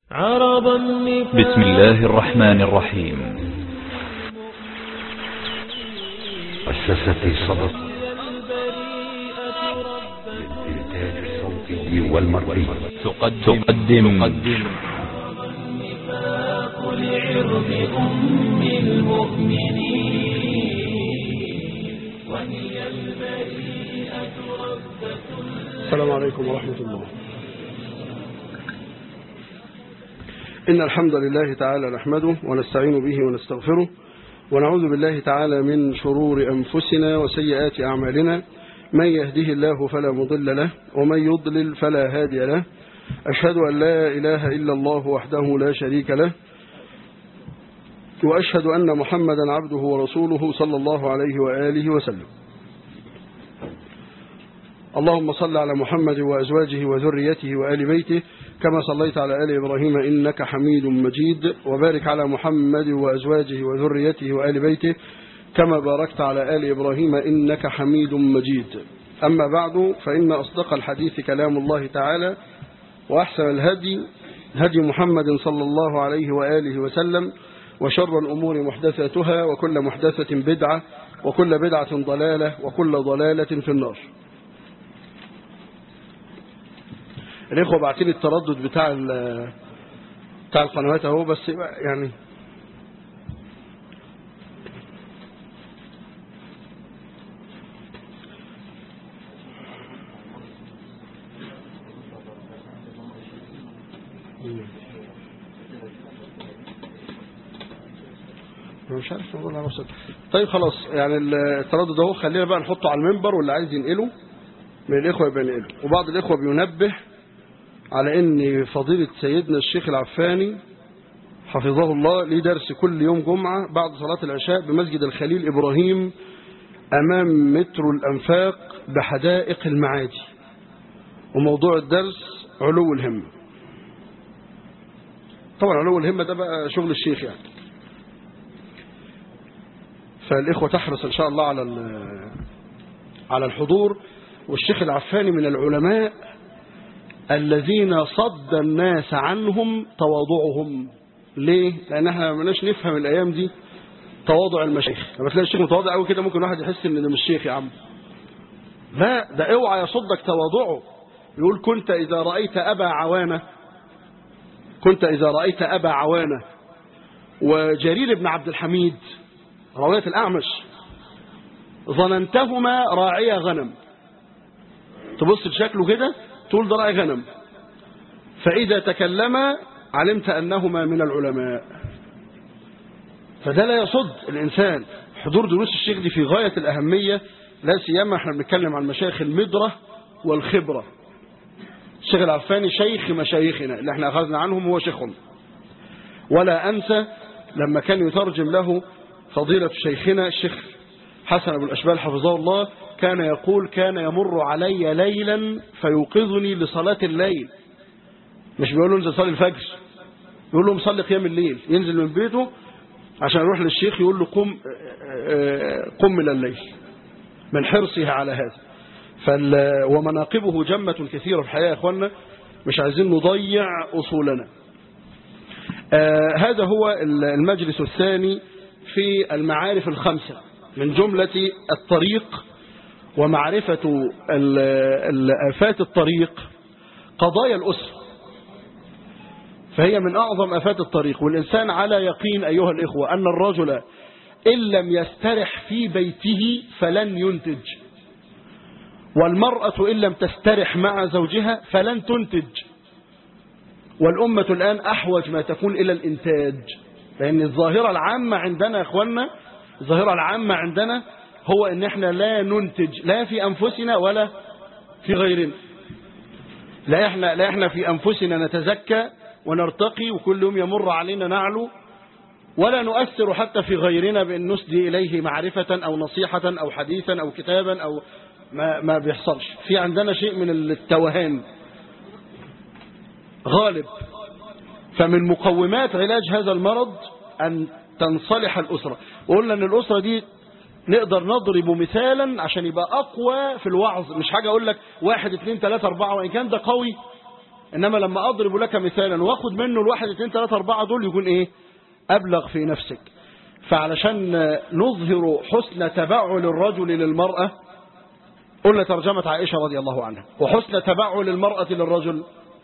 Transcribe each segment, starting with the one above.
عرض النفاق بسم الله الرحمن الرحيم مؤسسة صدق للإنتاج الصوتي والمرئي تقدم, تقدم لعرض أم المؤمنين وهي البريئة ربة السلام عليكم ورحمة الله إن الحمد لله تعالى نحمده ونستعين به ونستغفره ونعوذ بالله تعالى من شرور أنفسنا وسيئات أعمالنا من يهده الله فلا مضل له ومن يضلل فلا هادي له أشهد أن لا إله إلا الله وحده لا شريك له وأشهد أن محمدا عبده ورسوله صلى الله عليه وآله وسلم اللهم صل على محمد وأزواجه وذريته وآل بيته كما صليت على آل إبراهيم إنك حميد مجيد وبارك على محمد وأزواجه وذريته وآل بيته كما باركت على آل إبراهيم إنك حميد مجيد أما بعد فإن أصدق الحديث كلام الله تعالى وأحسن الهدي هدي محمد صلى الله عليه وآله وسلم وشر الأمور محدثاتها وكل محدثة بدعة وكل بدعة ضلالة وكل ضلالة في النار الإخوة بعتين التردد بتاع بتاع القنوات اهو بس يعني أنا مش عارف نقول على نفسك طيب خلاص يعني التردد اهو خلينا بقى نحطه على المنبر واللي عايز ينقله من الإخوة يبقى ينقله وبعض الإخوة بينبه على ان فضيلة سيدنا الشيخ العفاني حفظه الله ليه درس كل يوم جمعة بعد صلاة العشاء بمسجد الخليل إبراهيم أمام مترو الأنفاق بحدائق المعادي وموضوع الدرس علو الهمة طبعا علو الهمة ده بقى شغل الشيخ يعني فالإخوة تحرص إن شاء الله على على الحضور والشيخ العفاني من العلماء الذين صد الناس عنهم تواضعهم ليه؟ لأن احنا ما نفهم الأيام دي تواضع المشايخ لما تلاقي الشيخ متواضع قوي كده ممكن واحد يحس ان ده مش شيخ يا عم لا ده اوعى يصدك تواضعه يقول كنت إذا رأيت أبا عوانة كنت إذا رأيت أبا عوانة وجرير بن عبد الحميد رواية الأعمش ظننتهما راعي غنم تبص لشكله كده تقول ده راعي غنم فإذا تكلم علمت أنهما من العلماء فده لا يصد الإنسان حضور دروس الشيخ دي في غاية الأهمية لا سيما احنا بنتكلم عن مشايخ المدرة والخبرة الشيخ العفاني شيخ مشايخنا اللي احنا أخذنا عنهم هو شيخهم ولا أنسى لما كان يترجم له فضيلة شيخنا الشيخ حسن أبو الأشبال حفظه الله كان يقول كان يمر علي ليلا فيوقظني لصلاة الليل مش بيقول له انزل صلي الفجر يقول له مصلي قيام الليل ينزل من بيته عشان يروح للشيخ يقول له قم قم من الليل من حرصها على هذا فال ومناقبه جمة كثيرة في الحياة يا اخوانا مش عايزين نضيع أصولنا آه هذا هو المجلس الثاني في المعارف الخمسة من جملة الطريق ومعرفة آفات الطريق قضايا الأسرة فهي من أعظم آفات الطريق والإنسان على يقين أيها الإخوة أن الرجل إن لم يسترح في بيته فلن ينتج والمرأة إن لم تسترح مع زوجها فلن تنتج والأمة الآن أحوج ما تكون إلى الإنتاج لأن الظاهرة العامة عندنا يا أخوانا الظاهرة العامة عندنا هو ان احنا لا ننتج لا في انفسنا ولا في غيرنا لا احنا لا احنا في انفسنا نتزكى ونرتقي وكل يوم يمر علينا نعلو ولا نؤثر حتى في غيرنا بان نسدي اليه معرفة او نصيحة او حديثا او كتابا او ما ما بيحصلش في عندنا شيء من التوهان غالب فمن مقومات علاج هذا المرض ان تنصلح الاسره وقلنا ان الاسره دي نقدر نضرب مثالا عشان يبقى أقوى في الوعظ مش حاجة أقول لك واحد اثنين ثلاثة أربعة وإن كان ده قوي إنما لما أضرب لك مثالا وأخذ منه الواحد اثنين ثلاثة أربعة دول يكون إيه أبلغ في نفسك فعلشان نظهر حسن تبعل الرجل للمرأة قلنا ترجمة عائشة رضي الله عنها وحسن تبعل المرأة للرجل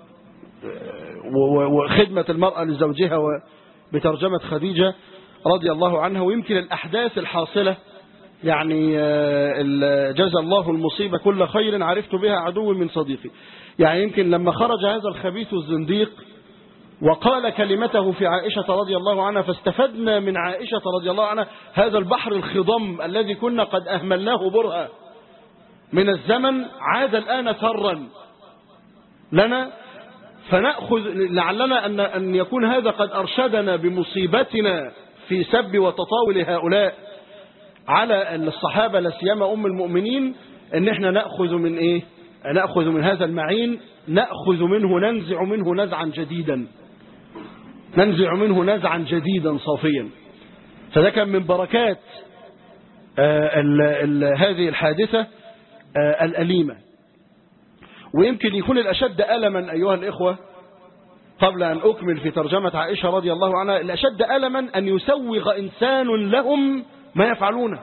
و- و- وخدمة المرأة لزوجها و- بترجمة خديجة رضي الله عنها ويمكن الأحداث الحاصلة يعني آه، ال- جزى الله المصيبة كل خير عرفت بها عدو من صديقي يعني يمكن لما خرج هذا الخبيث الزنديق وقال كلمته في عائشة رضي الله عنها فاستفدنا من عائشة رضي الله عنها هذا البحر الخضم الذي كنا قد أهملناه برهة من الزمن عاد الآن ثرا لنا فنأخذ لعلنا أن, أن يكون هذا قد أرشدنا بمصيبتنا في سب وتطاول هؤلاء على الصحابة لا سيما أم المؤمنين أن احنا نأخذ من إيه نأخذ من هذا المعين نأخذ منه ننزع منه نزعا جديدا ننزع منه نزعا جديدا صافيا فده كان من بركات آه، ال ال هذه الحادثة آه، الأليمة ويمكن يكون الأشد ألما أيها الإخوة قبل أن أكمل في ترجمة عائشة رضي الله عنها الأشد ألما أن يسوغ إنسان لهم ما يفعلونه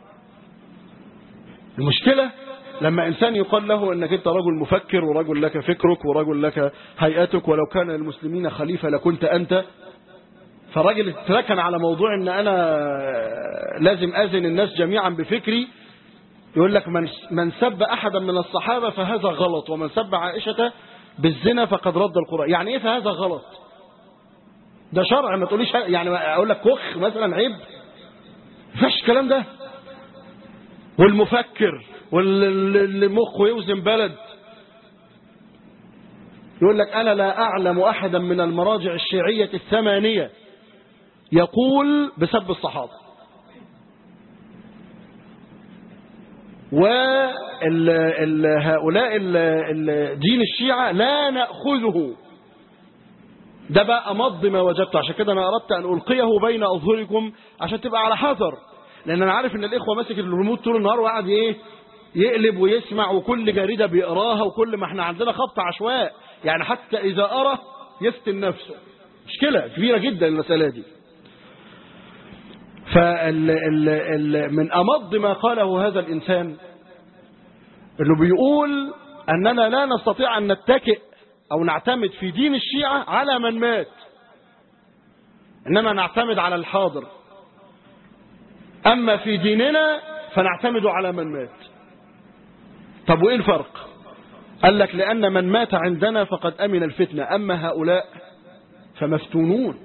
المشكلة لما إنسان يقال له أنك أنت رجل مفكر ورجل لك فكرك ورجل لك هيئتك ولو كان المسلمين خليفة لكنت أنت فالراجل اتركن على موضوع أن أنا لازم أذن الناس جميعا بفكري يقول لك من من سب أحدا من الصحابة فهذا غلط ومن سب عائشة بالزنا فقد رد القرآن يعني إيه فهذا غلط ده شرع ما تقوليش يعني أقول لك كخ مثلا عيب فيش الكلام ده والمفكر واللي مخه يوزن بلد يقول لك أنا لا أعلم أحدا من المراجع الشيعية الثمانية يقول بسب الصحابة وهؤلاء دين الشيعة لا نأخذه ده بقى مض ما وجدته عشان كده أنا أردت أن ألقيه بين أظهركم عشان تبقى على حذر لأن أنا عارف أن الإخوة ماسك الريموت طول النهار وقاعد إيه يقلب ويسمع وكل جريدة بيقراها وكل ما احنا عندنا خبط عشواء يعني حتى إذا أرى يفتن نفسه مشكلة كبيرة جدا المسألة دي فال ال ال من أمض ما قاله هذا الإنسان انه بيقول أننا لا نستطيع أن نتكئ أو نعتمد في دين الشيعة على من مات إنما نعتمد على الحاضر أما في ديننا فنعتمد على من مات طب وإيه الفرق قال لك لأن من مات عندنا فقد أمن الفتنة أما هؤلاء فمفتونون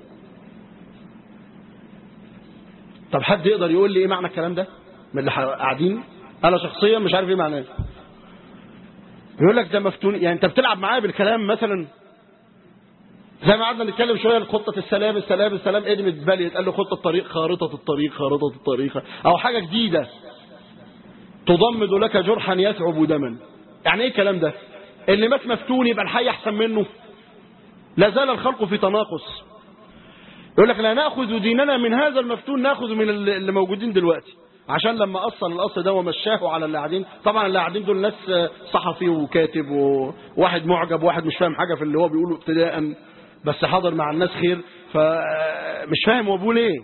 طب حد يقدر يقول لي ايه معنى الكلام ده من اللي قاعدين انا شخصيا مش عارف ايه معناه يقول لك ده مفتون يعني انت بتلعب معايا بالكلام مثلا زي ما قعدنا نتكلم شويه خطه السلام السلام السلام ايه اللي متبالي يتقال له خطه الطريق خارطه الطريق خارطه الطريق او حاجه جديده تضمد لك جرحا يثعب دما يعني ايه الكلام ده اللي مات مفتون يبقى الحي احسن منه لا زال الخلق في تناقص يقول لك لا ناخذ ديننا من هذا المفتون ناخذ من اللي موجودين دلوقتي عشان لما اصل الاصل ده ومشاه على اللي قاعدين طبعا اللي قاعدين دول ناس صحفي وكاتب وواحد معجب وواحد مش فاهم حاجه في اللي هو بيقوله ابتداء بس حاضر مع الناس خير فمش فاهم هو بيقول ايه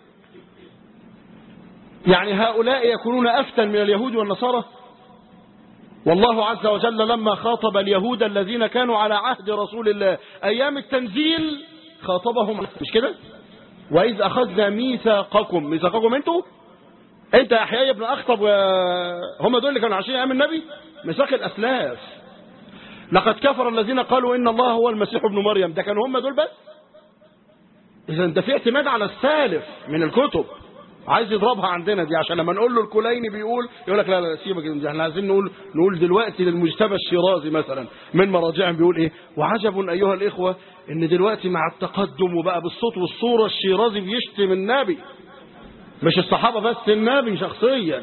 يعني هؤلاء يكونون افتن من اليهود والنصارى والله عز وجل لما خاطب اليهود الذين كانوا على عهد رسول الله ايام التنزيل خاطبهم مش كده واذ اخذنا ميثاقكم ميثاقكم انتوا انت يا يحيى ابن اخطب هم دول اللي كانوا عايشين ايام النبي ميثاق الاسلاف لقد كفر الذين قالوا ان الله هو المسيح ابن مريم ده كانوا هم دول بس اذا ده في اعتماد على السالف من الكتب عايز يضربها عندنا دي عشان لما نقول له الكليني بيقول يقول لك لا لا سيبك دي احنا عايزين نقول نقول دلوقتي للمجتبى الشيرازي مثلا من مراجعهم بيقول ايه وعجب ايها الاخوه ان دلوقتي مع التقدم وبقى بالصوت والصوره الشيرازي بيشتم النبي مش الصحابه بس النبي شخصيا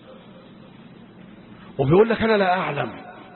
وبيقول لك انا لا اعلم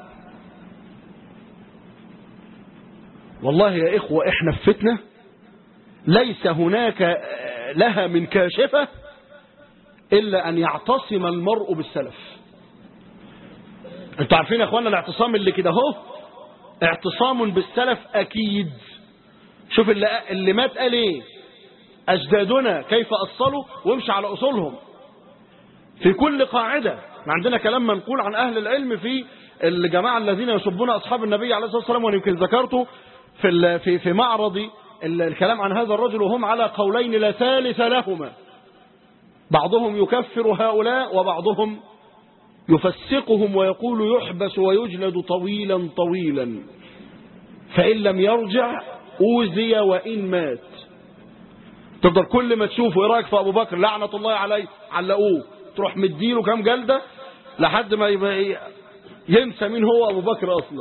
والله يا اخوه احنا في فتنه ليس هناك لها من كاشفه إلا أن يعتصم المرء بالسلف انتوا عارفين يا اخوانا الاعتصام اللي كده اهو اعتصام بالسلف أكيد شوف اللي, اللي مات قال ايه أجدادنا كيف أصلوا وامشي على أصولهم في كل قاعدة ما عندنا كلام منقول عن أهل العلم في الجماعة الذين يسبون أصحاب النبي عليه الصلاة والسلام وأنا يمكن ذكرته في ال- في في معرض ال- الكلام عن هذا الرجل وهم على قولين لا ثالث لهما بعضهم يكفر هؤلاء وبعضهم يفسقهم ويقول يحبس ويجلد طويلا طويلا فإن لم يرجع أوذي وإن مات تفضل كل ما تشوفه ايه رايك في ابو بكر لعنه الله عليه علقوه تروح مديله كام جلده لحد ما يبقى ينسى مين هو ابو بكر اصلا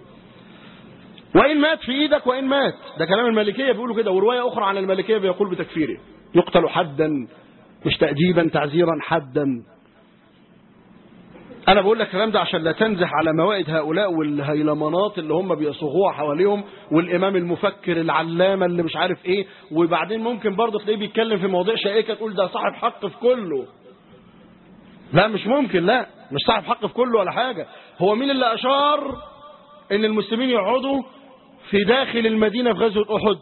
وان مات في ايدك وان مات ده كلام المالكيه بيقولوا كده وروايه اخرى عن المالكيه بيقول بتكفيره يقتل حدا مش تاديبا تعزيرا حدا انا بقول لك الكلام ده عشان لا تنزح على موائد هؤلاء والهيلمانات اللي هم بيصوغوها حواليهم والامام المفكر العلامه اللي مش عارف ايه وبعدين ممكن برضه تلاقيه بيتكلم في مواضيع شائكه تقول ده صاحب حق في كله لا مش ممكن لا مش صاحب حق في كله ولا حاجه هو مين اللي اشار ان المسلمين يقعدوا في داخل المدينه في غزوه احد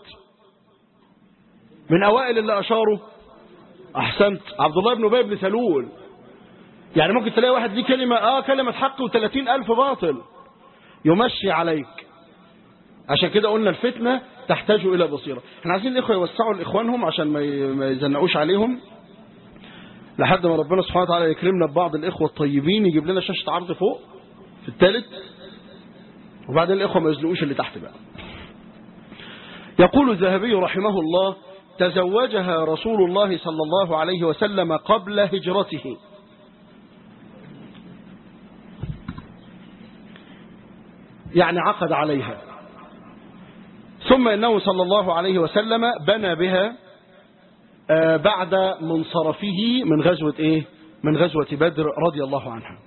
من اوائل اللي اشاروا احسنت عبد الله بن ابي بن سلول يعني ممكن تلاقي واحد ليه كلمة اه كلمة حق وثلاثين ألف باطل يمشي عليك عشان كده قلنا الفتنة تحتاج إلى بصيرة احنا عايزين الإخوة يوسعوا لإخوانهم عشان ما ي- ما يزنقوش عليهم لحد ما ربنا سبحانه وتعالى يكرمنا ببعض الإخوة الطيبين يجيب لنا شاشة عرض فوق في الثالث وبعدين الإخوة ما يزنقوش اللي تحت بقى يقول الذهبي رحمه الله تزوجها رسول الله صلى الله عليه وسلم قبل هجرته يعني عقد عليها ثم إنه صلى الله عليه وسلم بنى بها آه، بعد منصرفه من غزوة إيه من غزوة بدر رضي الله عنها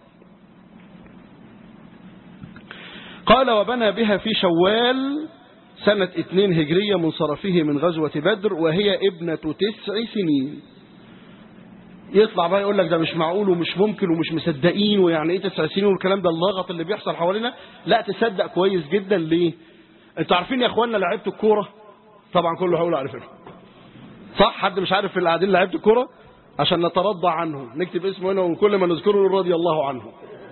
قال وبنى بها في شوال سنة اثنين هجرية منصرفه من غزوة بدر وهي ابنة تسع سنين يطلع بقى يقول لك ده مش معقول ومش ممكن ومش مصدقين ويعني ايه تسع سنين والكلام ده اللغط اللي بيحصل حوالينا لا تصدق كويس جدا ليه انتوا عارفين يا اخوانا لعيبه الكوره طبعا كله هيقول عارفينه صح حد مش عارف في اللي قاعدين لعيبه الكوره عشان نترضى عنه نكتب اسمه هنا وكل ما نذكره نقول رضي الله عنه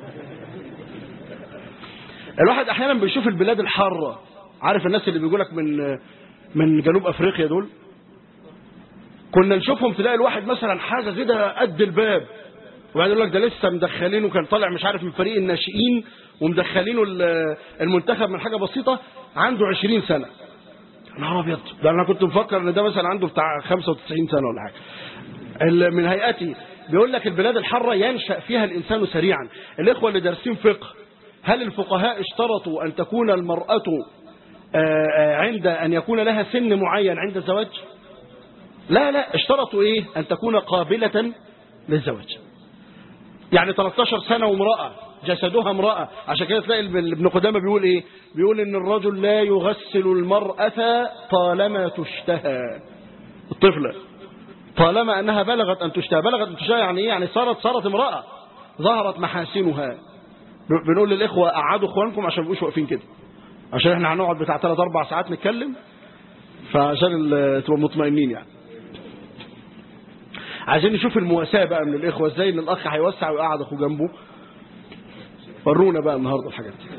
الواحد احيانا بيشوف البلاد الحاره عارف الناس اللي بيقول لك من من جنوب افريقيا دول كنا نشوفهم تلاقي الواحد مثلا حاجه كده قد الباب وبعدين يقول لك ده لسه مدخلينه كان طالع مش عارف من فريق الناشئين ومدخلينه ال- المنتخب من حاجه بسيطه عنده 20 سنه يا نهار ابيض ده انا كنت مفكر ان ده مثلا عنده بتاع 95 سنه ولا حاجه ال- من هيئتي بيقول لك البلاد الحاره ينشا فيها الانسان سريعا الاخوه اللي دارسين فقه هل الفقهاء اشترطوا ان تكون المراه آه، آه، عند ان يكون لها سن معين عند الزواج لا لا اشترطوا ايه ان تكون قابلة للزواج يعني 13 سنة وامرأة جسدها امرأة عشان كده تلاقي ابن ابن قدامة بيقول ايه بيقول ان الرجل لا يغسل المرأة طالما تشتهى الطفلة طالما انها بلغت ان تشتهى بلغت ان تشتهى يعني ايه يعني صارت صارت امرأة ظهرت محاسنها ب- بنقول للاخوة قعدوا اخوانكم عشان ما يبقوش واقفين كده عشان احنا هنقعد بتاع 3 4 ساعات نتكلم فعشان ال- تبقوا مطمئنين يعني عايزين نشوف المواساة بقى من الإخوة ازاي ان الأخ هيوسع ويقعد أخوه جنبه ورونا بقى النهاردة الحاجات دي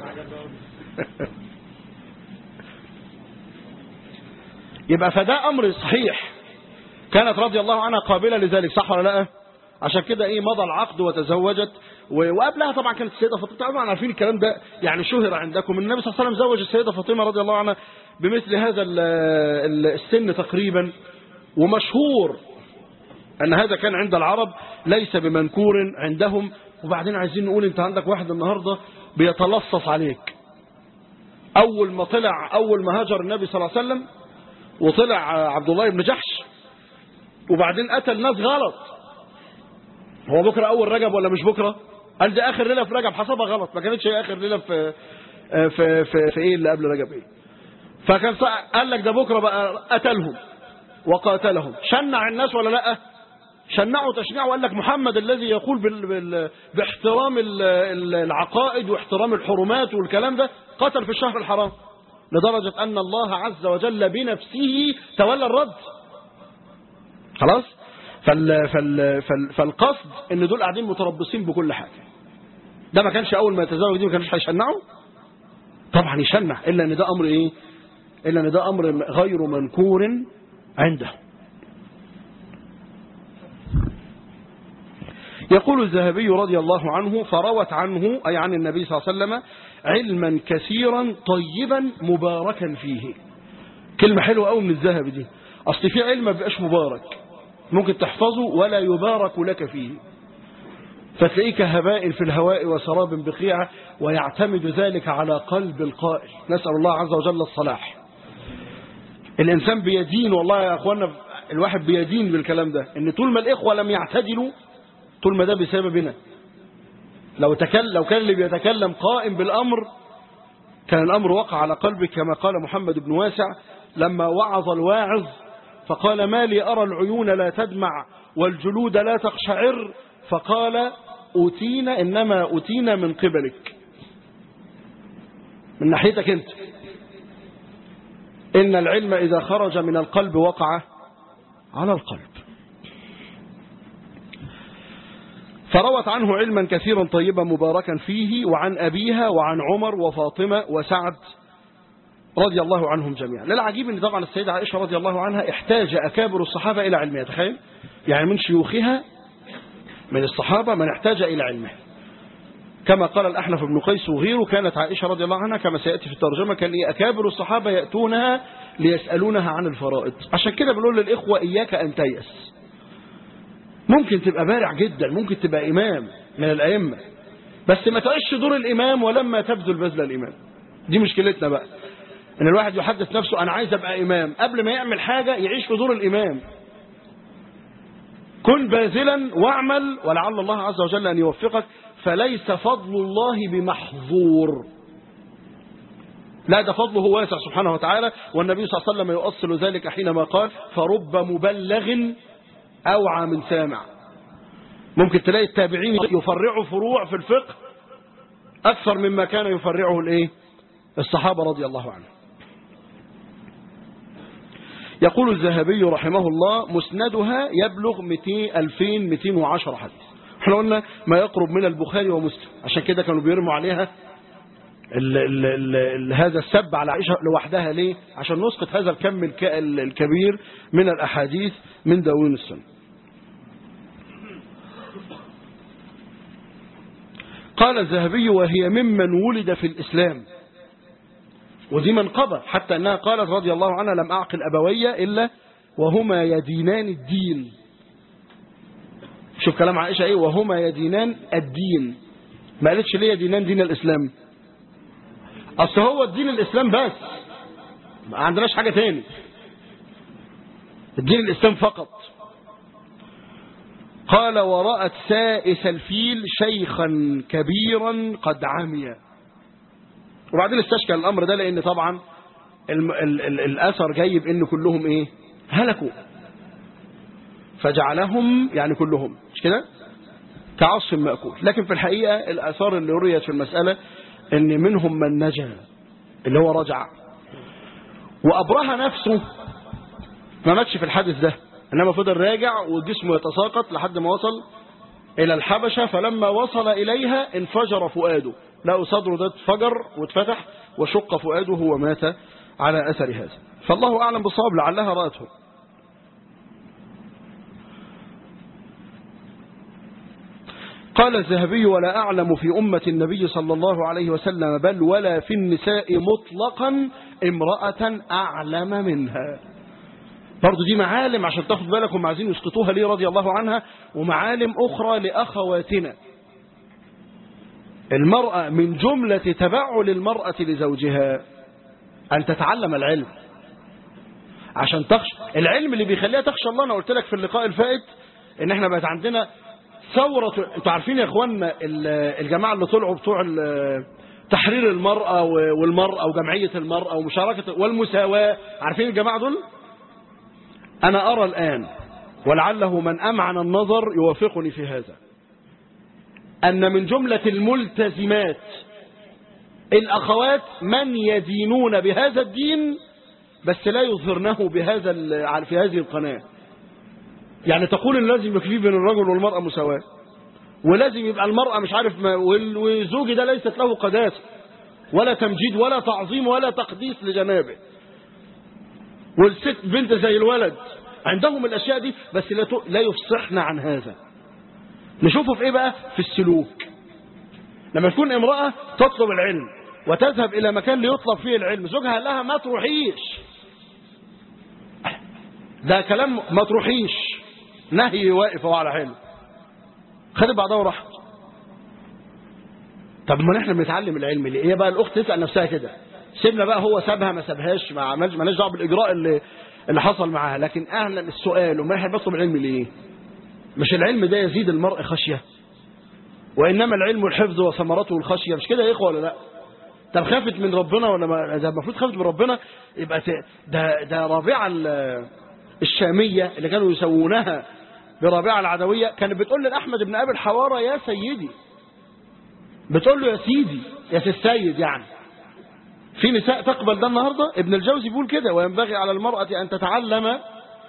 يبقى فده أمر صحيح كانت رضي الله عنها قابلة لذلك صح ولا لا عشان كده ايه مضى العقد وتزوجت و- وقبلها طبعا كانت السيدة فاطمة طبعا عارفين الكلام ده يعني شهر عندكم النبي صلى الله عليه وسلم زوج السيدة فاطمة رضي الله عنها بمثل هذا ال- ال- السن تقريبا ومشهور أن هذا كان عند العرب ليس بمنكور عندهم وبعدين عايزين نقول أنت عندك واحد النهاردة بيتلصص عليك أول ما طلع أول ما هاجر النبي صلى الله عليه وسلم وطلع عبد الله بن جحش وبعدين قتل ناس غلط هو بكرة أول رجب ولا مش بكرة قال دي آخر ليلة في رجب حسبها غلط ما كانتش هي آخر ليلة في في في, في إيه اللي قبل رجب إيه فكان صع- قال لك ده بكرة بقى قتلهم وقاتلهم شنع الناس ولا لا شنعوا تشنيع وقال لك محمد الذي يقول بال... بال... باحترام ال- ال- العقائد واحترام الحرمات والكلام ده قتل في الشهر الحرام لدرجة أن الله عز وجل بنفسه تولى الرد خلاص فال... فال... فال... فالقصد ان دول قاعدين متربصين بكل حاجة ده ما كانش أول ما يتزوج دي ما كانش هيشنعوا طبعا يشنع إلا أن ده أمر إيه إلا أن ده أمر غير منكور عنده يقول الذهبي رضي الله عنه فروت عنه أي عن النبي صلى الله عليه وسلم علما كثيرا طيبا مباركا فيه كلمة حلوة قوي من الذهب دي أصل في علم ما بيبقاش مبارك ممكن تحفظه ولا يبارك لك فيه فتلاقيه كهباء في الهواء وسراب بقيعة ويعتمد ذلك على قلب القائل نسأل الله عز وجل الصلاح الإنسان بيدين والله يا أخوانا الواحد بيدين بالكلام ده إن طول ما الإخوة لم يعتدلوا طول ما ده بسببنا لو تكلم لو كان اللي بيتكلم قائم بالأمر كان الأمر وقع على قلبك كما قال محمد بن واسع لما وعظ الواعظ فقال ما لي أرى العيون لا تدمع والجلود لا تقشعر فقال أتينا إنما أتينا من قبلك من ناحيتك أنت إن العلم إذا خرج من القلب وقع على القلب فروت عنه علما كثيرا طيبا مباركا فيه وعن أبيها وعن عمر وفاطمة وسعد رضي الله عنهم جميعا للعجيب أن طبعا السيدة عائشة رضي الله عنها احتاج أكابر الصحابة إلى علمها تخيل يعني من شيوخها من الصحابة من احتاج إلى علمها كما قال الأحنف بن قيس وغيره كانت عائشة رضي الله عنها كما سيأتي في الترجمة كان إيه أكابر الصحابة يأتونها ليسألونها عن الفرائض عشان كده بنقول للإخوة إياك أن تيأس ممكن تبقى بارع جدا ممكن تبقى إمام من الأئمة بس ما تعيش دور الإمام ولما تبذل بذل الإمام دي مشكلتنا بقى ان الواحد يحدث نفسه انا عايز ابقى امام قبل ما يعمل حاجة يعيش في دور الامام كن باذلا واعمل ولعل الله عز وجل ان يوفقك فليس فضل الله بمحظور لا ده فضله واسع سبحانه وتعالى والنبي صلى الله عليه وسلم يؤصل ذلك حينما قال فرب مبلغ اوعى من سامع ممكن تلاقي التابعين يفرعوا فروع في الفقه اكثر مما كان يفرعه الايه الصحابة رضي الله عنهم يقول الذهبي رحمه الله مسندها يبلغ 200 2210 حديث احنا قلنا ما يقرب من البخاري ومسلم عشان كده كانوا بيرموا عليها ال ال ال ال هذا السب على عائشة لوحدها ليه عشان نسقط هذا الكم الك الكبير من الأحاديث من دواوين السنة قال الذهبي وهي ممن ولد في الإسلام ودي منقبة حتى أنها قالت رضي الله عنها لم أعقل أبوي إلا وهما يدينان الدين شوف كلام عائشة إيه وهما يدينان الدين ما قالتش ليه يدينان دين الإسلام أصل هو الدين الإسلام بس ما عندناش حاجة تاني الدين الإسلام فقط قال ورأت سائس الفيل شيخا كبيرا قد عمي وبعدين استشكل الأمر ده لأن طبعا ال ال ال الأثر جاي بأن كلهم إيه هلكوا فجعلهم يعني كلهم مش كده كعصف مأكول لكن في الحقيقة الآثار اللي رؤيت في المسألة أن منهم من نجا اللي هو رجع وأبرهة نفسه ما ماتش في الحادث ده إنما فضل راجع وجسمه يتساقط لحد ما وصل إلى الحبشة فلما وصل إليها انفجر فؤاده لقوا صدره ده اتفجر واتفتح وشق فؤاده ومات على أثر هذا فالله أعلم بالصواب لعلها رأته قال الذهبي ولا أعلم في أمة النبي صلى الله عليه وسلم بل ولا في النساء مطلقا امرأة أعلم منها برضو دي معالم عشان تاخد بالك هم عايزين يسقطوها ليه رضي الله عنها ومعالم أخرى لأخواتنا المرأة من جملة تبعل المرأة لزوجها أن تتعلم العلم عشان تخشى العلم اللي بيخليها تخشى الله أنا قلت لك في اللقاء الفائت إن احنا بقت عندنا ثورة انتوا عارفين يا اخوانا الجماعة اللي طلعوا بتوع تحرير المرأة والمرأة وجمعية المرأة ومشاركة والمساواة عارفين الجماعة دول أنا أرى الآن ولعله من أمعن النظر يوافقني في هذا أن من جملة الملتزمات الأخوات من يدينون بهذا الدين بس لا يظهرنه بهذا ال- في هذه القناة يعني تقول ان لازم يبقى في بين الرجل والمرأة مساواة ولازم يبقى المرأة مش عارف ما وال- وزوجي ده ليست له قداسة ولا تمجيد ولا تعظيم ولا تقديس لجنابه والست بنت زي الولد عندهم الأشياء دي بس لا ت- لا يفصحن عن هذا نشوفه في ايه بقى في السلوك لما تكون امرأة تطلب العلم وتذهب إلى مكان ليطلب فيه العلم زوجها قال لها ما تروحيش ده كلام ما تروحيش نهي واقف هو على حلو خدت بعضها وراحت طب ما احنا بنتعلم العلم ليه هي بقى الاخت تسال نفسها كده سيبنا بقى هو سابها ما سابهاش ما عملش مالناش دعوه بالاجراء اللي اللي حصل معاها لكن اهلا السؤال وما احنا بنطلب العلم ليه مش العلم ده يزيد المرء خشيه وانما العلم الحفظ وثمرته الخشيه مش كده يا اخوه ولا لا طب خافت من ربنا ولا ما ده المفروض خافت من ربنا يبقى ت- ده ده رابعه ال- الشاميه اللي كانوا يسوونها برابعه العدويه كانت بتقول لاحمد بن ابي الحواره يا سيدي بتقول له يا سيدي يا سي السيد يعني في نساء تقبل ده النهارده ابن الجوزي بيقول كده وينبغي على المرأة أن تتعلم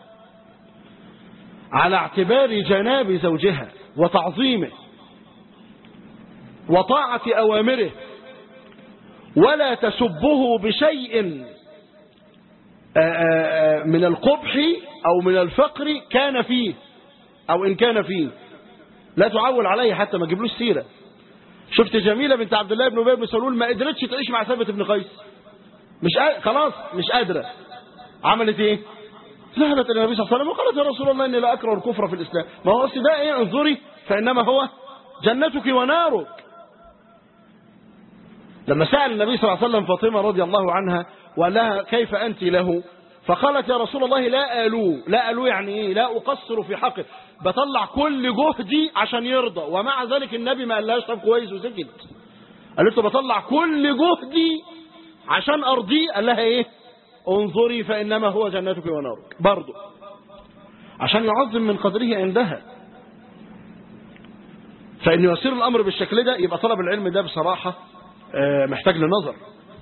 على اعتبار جناب زوجها وتعظيمه وطاعة أوامره ولا تسبه بشيء آه، آه، من القبح أو من الفقر كان فيه أو إن كان فيه لا تعول عليه حتى ما تجيبلوش سيرة شفت جميلة بنت عبد الله بن أبي بن سلول ما قدرتش تعيش مع ثابت بن قيس مش قا... خلاص مش قادرة عملت ايه ذهبت الى النبي صلى الله عليه وسلم وقالت يا رسول الله اني لا اكره الكفر في الاسلام ما هو أصل ده ايه انظري فانما هو جنتك ونارك لما سأل النبي صلى الله عليه وسلم فاطمة رضي الله عنها وقال لها كيف أنت له فقالت يا رسول الله لا ألو لا ألو يعني إيه لا أقصر في حقه بطلع كل جهدي عشان يرضى ومع ذلك النبي ما قالهاش طب كويس وسكت قالت له بطلع كل جهدي عشان أرضيه قال لها إيه انظري فإنما هو جنتك ونارك برضه عشان يعظم من قدره عندها فإن يصير الأمر بالشكل ده يبقى طلب العلم ده بصراحة آه، محتاج لنظر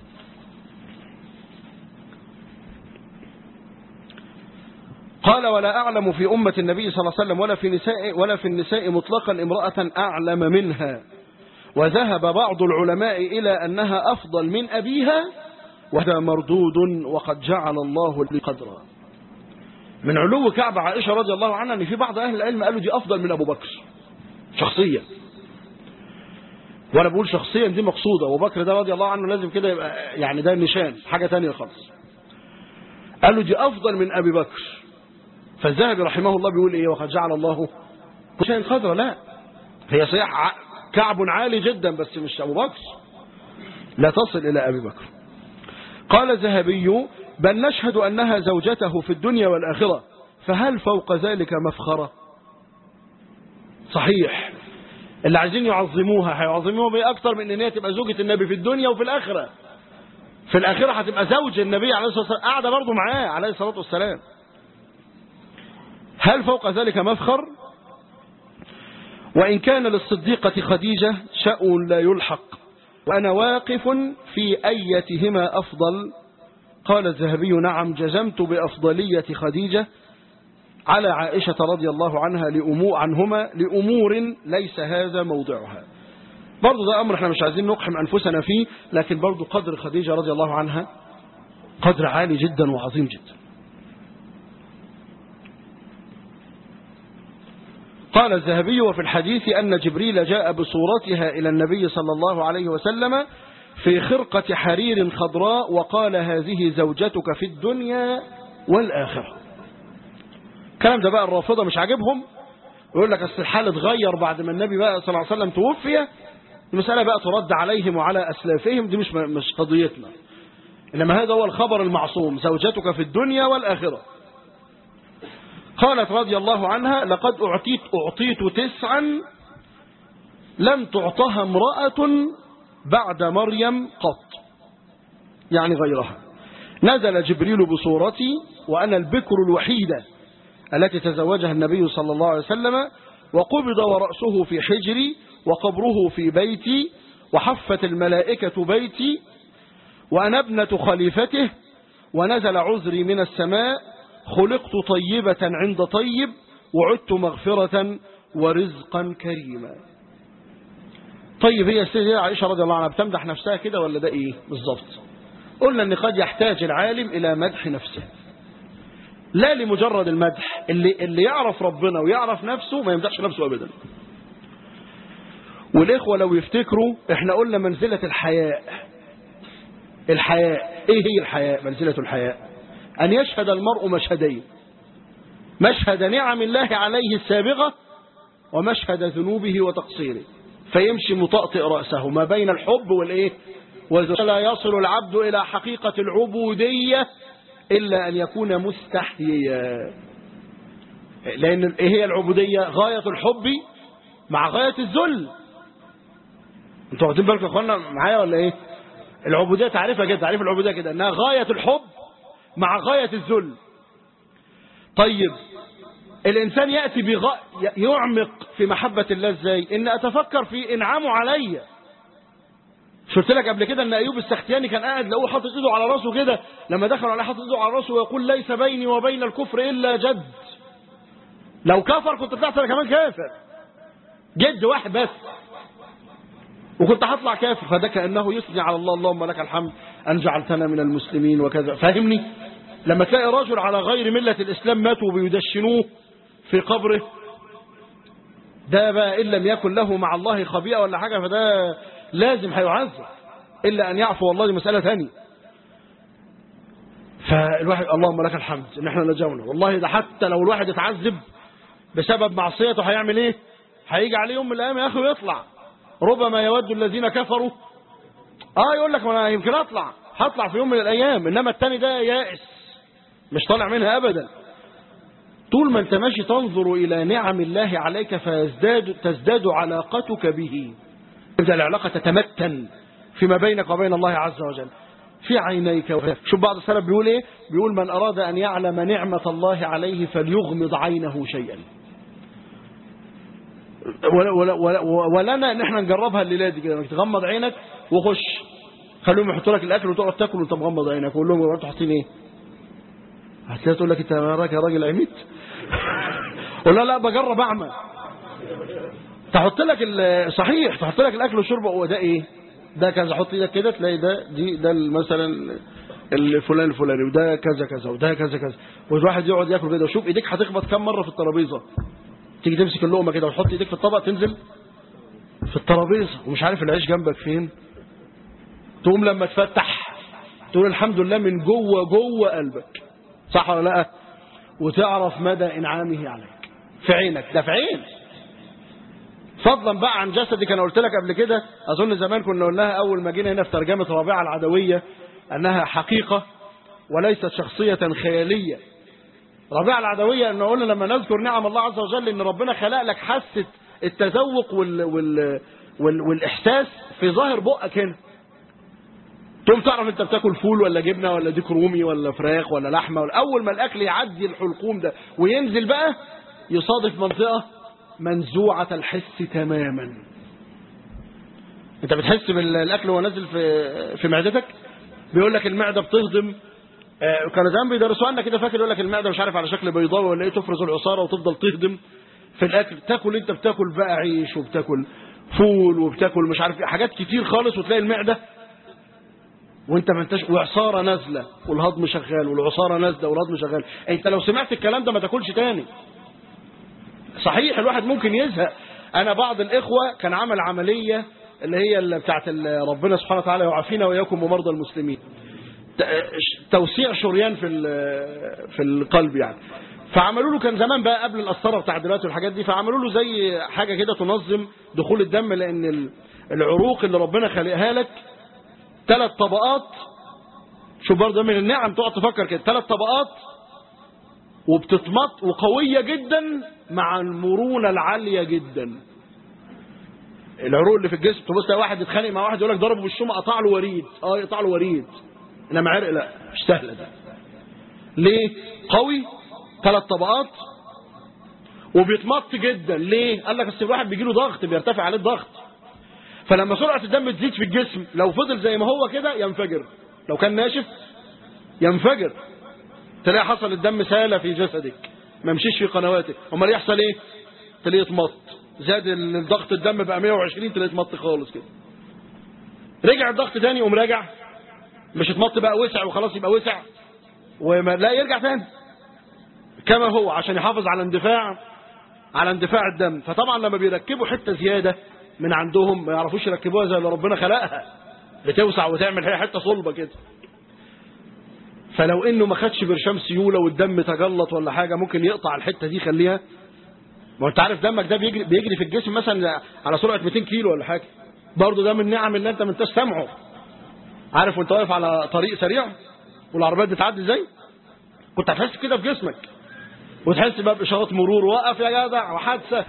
قال ولا أعلم في أمة النبي صلى الله عليه وسلم ولا في نساء ولا في النساء مطلقا امرأة أعلم منها وذهب بعض العلماء إلى أنها أفضل من أبيها وهذا مردود وقد جعل الله لي قدرا من علو كعب عائشة رضي الله عنها أن في بعض أهل العلم قالوا دي أفضل من أبو بكر شخصيا وانا بقول شخصيا دي مقصودة وابو بكر ده رضي الله عنه لازم كده يبقى يعني ده نشان حاجة تانية خالص قال له دي افضل من ابي بكر فالذهبي رحمه الله بيقول ايه وقد جعل الله شيء قدر لا هي صحيح ع- كعب عالي جدا بس مش ابو بكر لا تصل الى ابي بكر قال الذهبي بل نشهد انها زوجته في الدنيا والاخره فهل فوق ذلك مفخره صحيح اللي عايزين يعظموها هيعظموها بايه اكتر من ان هي تبقى زوجة النبي في الدنيا وفي الاخره في الاخره هتبقى زوج النبي عليه الصلاه والسلام قاعده برضه معاه عليه الصلاه والسلام هل فوق ذلك مفخر وان كان للصديقه خديجه شأن لا يلحق وانا واقف في ايتهما افضل قال الذهبي نعم جزمت بافضليه خديجه على عائشة رضي الله عنها لأمور عنهما لأمور ليس هذا موضعها برضو ده أمر احنا مش عايزين نقحم أنفسنا فيه لكن برضو قدر خديجة رضي الله عنها قدر عالي جدا وعظيم جدا قال الذهبي وفي الحديث أن جبريل جاء بصورتها إلى النبي صلى الله عليه وسلم في خرقة حرير خضراء وقال هذه زوجتك في الدنيا والآخرة الكلام ده بقى الرافضة مش عاجبهم يقول لك اصل الحال اتغير بعد ما النبي بقى صلى الله عليه وسلم توفي المسألة بقى ترد عليهم وعلى أسلافهم دي مش مش قضيتنا إنما هذا هو الخبر المعصوم زوجتك في الدنيا والآخرة قالت رضي الله عنها لقد أعطيت أعطيت تسعا لم تعطها امرأة بعد مريم قط يعني غيرها نزل جبريل بصورتي وأنا البكر الوحيدة التي تزوجها النبي صلى الله عليه وسلم وقبض ورأسه في حجري وقبره في بيتي وحفت الملائكة بيتي وأنا ابنة خليفته ونزل عذري من السماء خلقت طيبة عند طيب وعدت مغفرة ورزقا كريما طيب هي السيدة عائشة رضي الله عنها بتمدح نفسها كده ولا ده ايه بالظبط قلنا ان قد يحتاج العالم الى مدح نفسه لا لمجرد المدح اللي, اللي يعرف ربنا ويعرف نفسه ما يمدحش نفسه ابدا والاخوة لو يفتكروا احنا قلنا منزلة الحياء الحياء ايه هي الحياء منزلة الحياء ان يشهد المرء مشهدين مشهد نعم الله عليه السابقة ومشهد ذنوبه وتقصيره فيمشي مطأطئ رأسه ما بين الحب والإيه ولا يصل العبد إلى حقيقة العبودية إلا أن يكون مستحييا لأن إيه هي العبودية غاية الحب مع غاية الذل انتوا واخدين بالكم يا اخوانا معايا ولا ايه العبودية تعرفها كده تعريف العبودية كده انها غاية الحب مع غاية الذل طيب الإنسان يأتي بغ... يعمق في محبة الله ازاي إن أتفكر في إنعامه عليا شفت لك قبل كده ان ايوب السختياني كان قاعد لقوه حاطط ايده على راسه كده لما دخلوا عليه حاطط ايده على راسه ويقول ليس بيني وبين الكفر الا جد لو كفر كنت طلعت انا كمان كافر جد واحد بس وكنت هطلع كافر فده كانه يثني على الله اللهم لك الحمد ان جعلتنا من المسلمين وكذا فاهمني لما تلاقي رجل على غير مله الاسلام مات وبيدشنوه في قبره ده بقى ان لم يكن له مع الله خبيئه ولا حاجه فده لازم هيعذب إلا أن يعفو والله دي مسألة ثانية فالواحد اللهم لك الحمد ان احنا نجونا والله ده حتى لو الواحد اتعذب بسبب معصيته هيعمل ايه هيجي عليه يوم من الايام يا اخي ويطلع ربما يود الذين كفروا اه يقول لك انا يمكن اطلع هطلع في يوم من الايام انما التاني ده يائس مش طالع منها ابدا طول ما انت ماشي تنظر الى نعم الله عليك فيزداد تزداد علاقتك به تبدأ العلاقة تتمتن فيما بينك وبين الله عز وجل في عينيك وفي شوف بعض السلف بيقول ايه بيقول من أراد أن يعلم نعمة الله عليه فليغمض عينه شيئا ولا ولا ولا ولنا ان احنا نجربها الليله دي كده انك تغمض عينك وخش خليهم يحطوا لك الاكل وتقعد تاكل وانت مغمض عينك وقول لهم انتوا حاطين ايه هتلاقي تقول لك انت راجل يا راجل عميت ولا لا بجرب اعمى تحط لك صحيح تحط لك الاكل والشرب هو ده ايه ده كذا حط ايدك كده تلاقي ده دي ده مثلا الفلان الفلاني وده كذا كذا وده كذا كذا والواحد يقعد ياكل كده وشوف ايديك هتخبط كام مره في الترابيزه تيجي تمسك اللقمه كده وتحط ايديك في الطبق تنزل في الترابيزه ومش عارف العيش جنبك فين تقوم لما تفتح تقول الحمد لله من جوه جوه قلبك صح ولا لا وتعرف مدى انعامه عليك في عينك ده في عين فضلا بقى عن جسدك انا قلت لك قبل كده اظن زمان كنا قلناها اول ما جينا هنا في ترجمه رابعه العدويه انها حقيقه وليست شخصيه خياليه رابعه العدويه ان قلنا لما نذكر نعم الله عز وجل ان ربنا خلق لك حاسه التذوق وال وال وال والاحساس في ظاهر بقك هنا تقوم تعرف انت بتاكل فول ولا جبنه ولا ديك رومي ولا فراخ ولا لحمه ولا اول ما الاكل يعدي الحلقوم ده وينزل بقى يصادف منطقه منزوعة الحس تماما انت بتحس بالاكل وهو نازل في في معدتك بيقول لك المعده بتهضم آه كانوا زمان بيدرسوا لنا كده فاكر يقول لك المعده مش عارف على شكل بيضاوي ولا ايه تفرز العصاره وتفضل تهضم في الاكل تاكل انت بتاكل بقى عيش وبتاكل فول وبتاكل مش عارف ايه حاجات كتير خالص وتلاقي المعده وانت ما انتش وعصاره نازله والهضم شغال والعصاره نازله والهضم شغال انت لو سمعت الكلام ده ما تاكلش تاني صحيح الواحد ممكن يزهق انا بعض الاخوه كان عمل عمليه اللي هي اللي بتاعت ربنا سبحانه وتعالى يعافينا واياكم ومرضى المسلمين توسيع شريان في في القلب يعني فعملوا له كان زمان بقى قبل القسطره بتاع دلوقتي والحاجات دي فعملوا له زي حاجه كده تنظم دخول الدم لان العروق اللي ربنا خلقها لك ثلاث طبقات شو برضه من النعم تقعد تفكر كده ثلاث طبقات وبتتمط وقوية جدا مع المرونة العالية جدا العروق اللي في الجسم تبص تلاقي واحد يتخانق مع واحد يقول لك ضربه بالشومة قطع له وريد اه يقطع له وريد انما عرق لا مش سهله ده ليه قوي ثلاث طبقات وبيتمط جدا ليه قال لك اصل الواحد بيجي له ضغط بيرتفع عليه الضغط فلما سرعه الدم تزيد في الجسم لو فضل زي ما هو كده ينفجر لو كان ناشف ينفجر تلاقي حصل الدم سالة في جسدك ما مشيش في قنواتك امال يحصل ايه تلاقيه يتمط زاد الضغط الدم بقى 120 تلاقيه يتمط خالص كده رجع الضغط تاني يقوم راجع مش اتمط بقى وسع وخلاص يبقى وسع وما لا يرجع تاني كما هو عشان يحافظ على اندفاع على اندفاع الدم فطبعا لما بيركبوا حته زياده من عندهم ما يعرفوش يركبوها زي اللي ربنا خلقها بتوسع وتعمل هي حته صلبه كده فلو انه ما خدش برشام سيوله والدم تجلط ولا حاجه ممكن يقطع الحته دي يخليها ما انت عارف دمك ده بيجري بيجري في الجسم مثلا على سرعه 200 كيلو ولا حاجه برضه ده من النعم اللي انت ما انتش سامعه عارف وانت واقف على طريق سريع والعربيات بتعدي ازاي كنت هتحس كده في جسمك وتحس بقى باشارات مرور وقف يا جدع وحادثه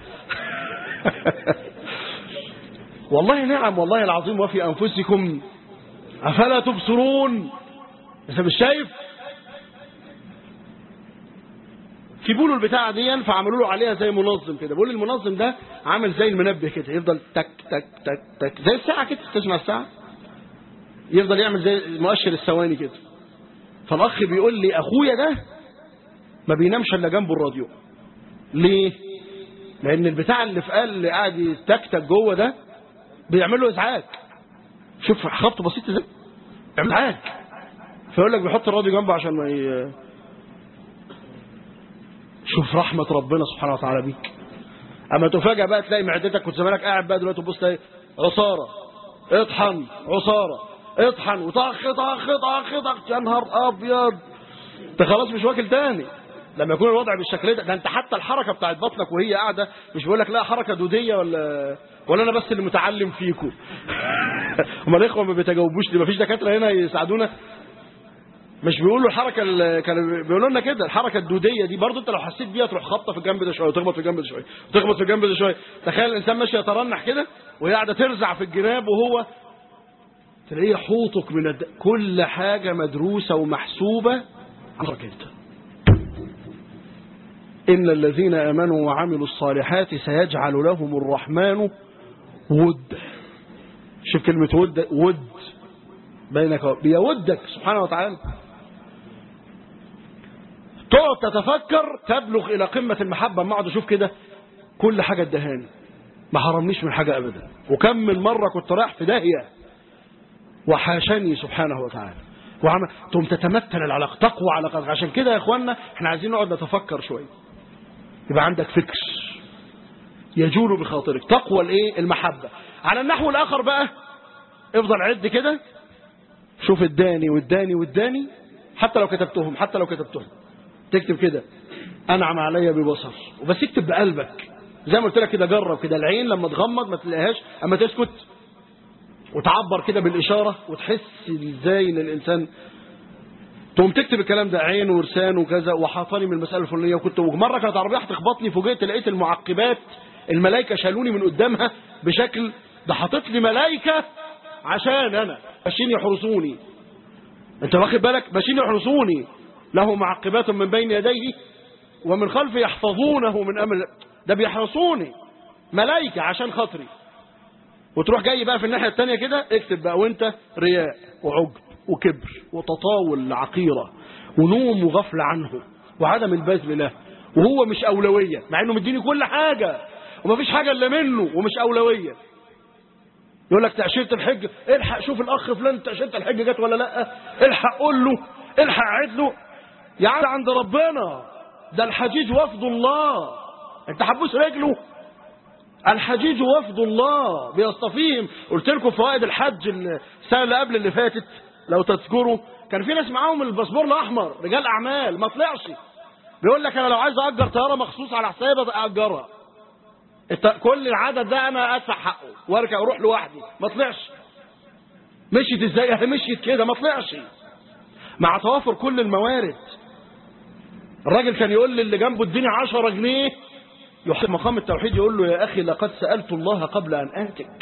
والله نعم والله العظيم وفي انفسكم افلا تبصرون انت مش شايف في بيقولوا البتاعه دي فعملوا له عليها زي منظم كده بيقول المنظم ده عامل زي المنبه كده يفضل تك تك تك تك زي الساعه كده تسمع الساعه يفضل يعمل زي مؤشر الثواني كده فالاخ بيقول لي اخويا ده ما بينامش الا جنبه الراديو ليه لان البتاع اللي في قال اللي قاعد يتكتك جوه ده بيعمل له ازعاج شوف خبط بسيط ازاي بيعمل ازعاج فيقول لك بيحط الراديو جنبه عشان ما ي... شوف رحمة ربنا سبحانه وتعالى بيك اما تفاجأ بقى تلاقي معدتك كنت زمانك قاعد بقى دلوقتي تبص تلاقي عصارة اطحن عصارة اطحن وطخ طخ طخ طخ يا نهار ابيض انت خلاص مش واكل تاني لما يكون الوضع بالشكل ده ده انت حتى الحركه بتاعت بطنك وهي قاعده مش بيقول لك لا حركه دوديه ولا ولا انا بس اللي متعلم فيكم هم الاخوه ما بيتجاوبوش ليه مفيش دكاتره هنا يساعدونا مش بيقولوا الحركه اللي كانوا بيقولوا لنا كده الحركه الدوديه دي برضو انت لو حسيت بيها تروح خبطه في الجنب ده شويه وتخبط في الجنب ده شويه وتخبط في الجنب ده شويه تخيل الانسان ماشي يترنح كده وهي قاعده ترزع في الجناب وهو تلاقيه حوطك من الد... كل حاجه مدروسه ومحسوبه عنك انت ان الذين امنوا وعملوا الصالحات سيجعل لهم الرحمن ود شوف كلمه ود ود بينك بيودك سبحانه وتعالى تقعد تتفكر تبلغ الى قمه المحبه اما اقعد اشوف كده كل حاجه ادهاني ما حرمنيش من حاجه ابدا وكم من مره كنت رايح في داهيه وحاشني سبحانه وتعالى وعم... تقوم تتمثل العلاقه تقوى علاقتك عشان كده يا اخوانا احنا عايزين نقعد نتفكر شويه يبقى عندك فكر يجول بخاطرك تقوى الايه المحبه على النحو الاخر بقى افضل عد كده شوف الداني والداني والداني حتى لو كتبتهم حتى لو كتبتهم تكتب كده انعم علي ببصر وبس اكتب بقلبك زي ما قلت لك كده جرب كده العين لما تغمض ما تلاقيهاش اما تسكت وتعبر كده بالاشاره وتحس ازاي ان الانسان تقوم تكتب الكلام ده عين ولسان وكذا وحاطاني من المساله الفلانيه وكنت ومره كانت عربيه هتخبطني فوجئت لقيت المعقبات الملائكه شالوني من قدامها بشكل ده حاطط لي ملائكه عشان انا ماشيين يحرسوني انت واخد بالك ماشيين يحرسوني له معقبات من بين يديه ومن خلفه يحفظونه من امر ده بيحرسوني ملائكه عشان خاطري وتروح جاي بقى في الناحيه الثانيه كده اكتب بقى وانت رياء وعجب وكبر وتطاول عقيره ونوم وغفله عنه وعدم البذل له وهو مش اولويه مع انه مديني كل حاجه ومفيش حاجه الا منه ومش اولويه يقول لك تأشيرة الحج الحق شوف الأخ فلان تأشيرة الحج جت ولا لا الحق قول له الحق عد له يا عم عند ربنا ده الحجيج وفد الله انت حبوس رجله الحجيج وفد الله بيصطفيهم قلت لكم فوائد الحج السنة اللي قبل اللي فاتت لو تذكروا كان في ناس معاهم الباسبور الأحمر رجال أعمال ما طلعش بيقول لك أنا لو عايز أجر طيارة مخصوص على حسابي أجرها كل العدد ده انا ادفع حقه وارجع اروح لوحدي ما طلعش مشيت ازاي اهي مشيت كده ما طلعش مع توافر كل الموارد الراجل كان يقول للي جنبه اديني 10 جنيه يحط مقام التوحيد يقول له يا اخي لقد سالت الله قبل ان اتك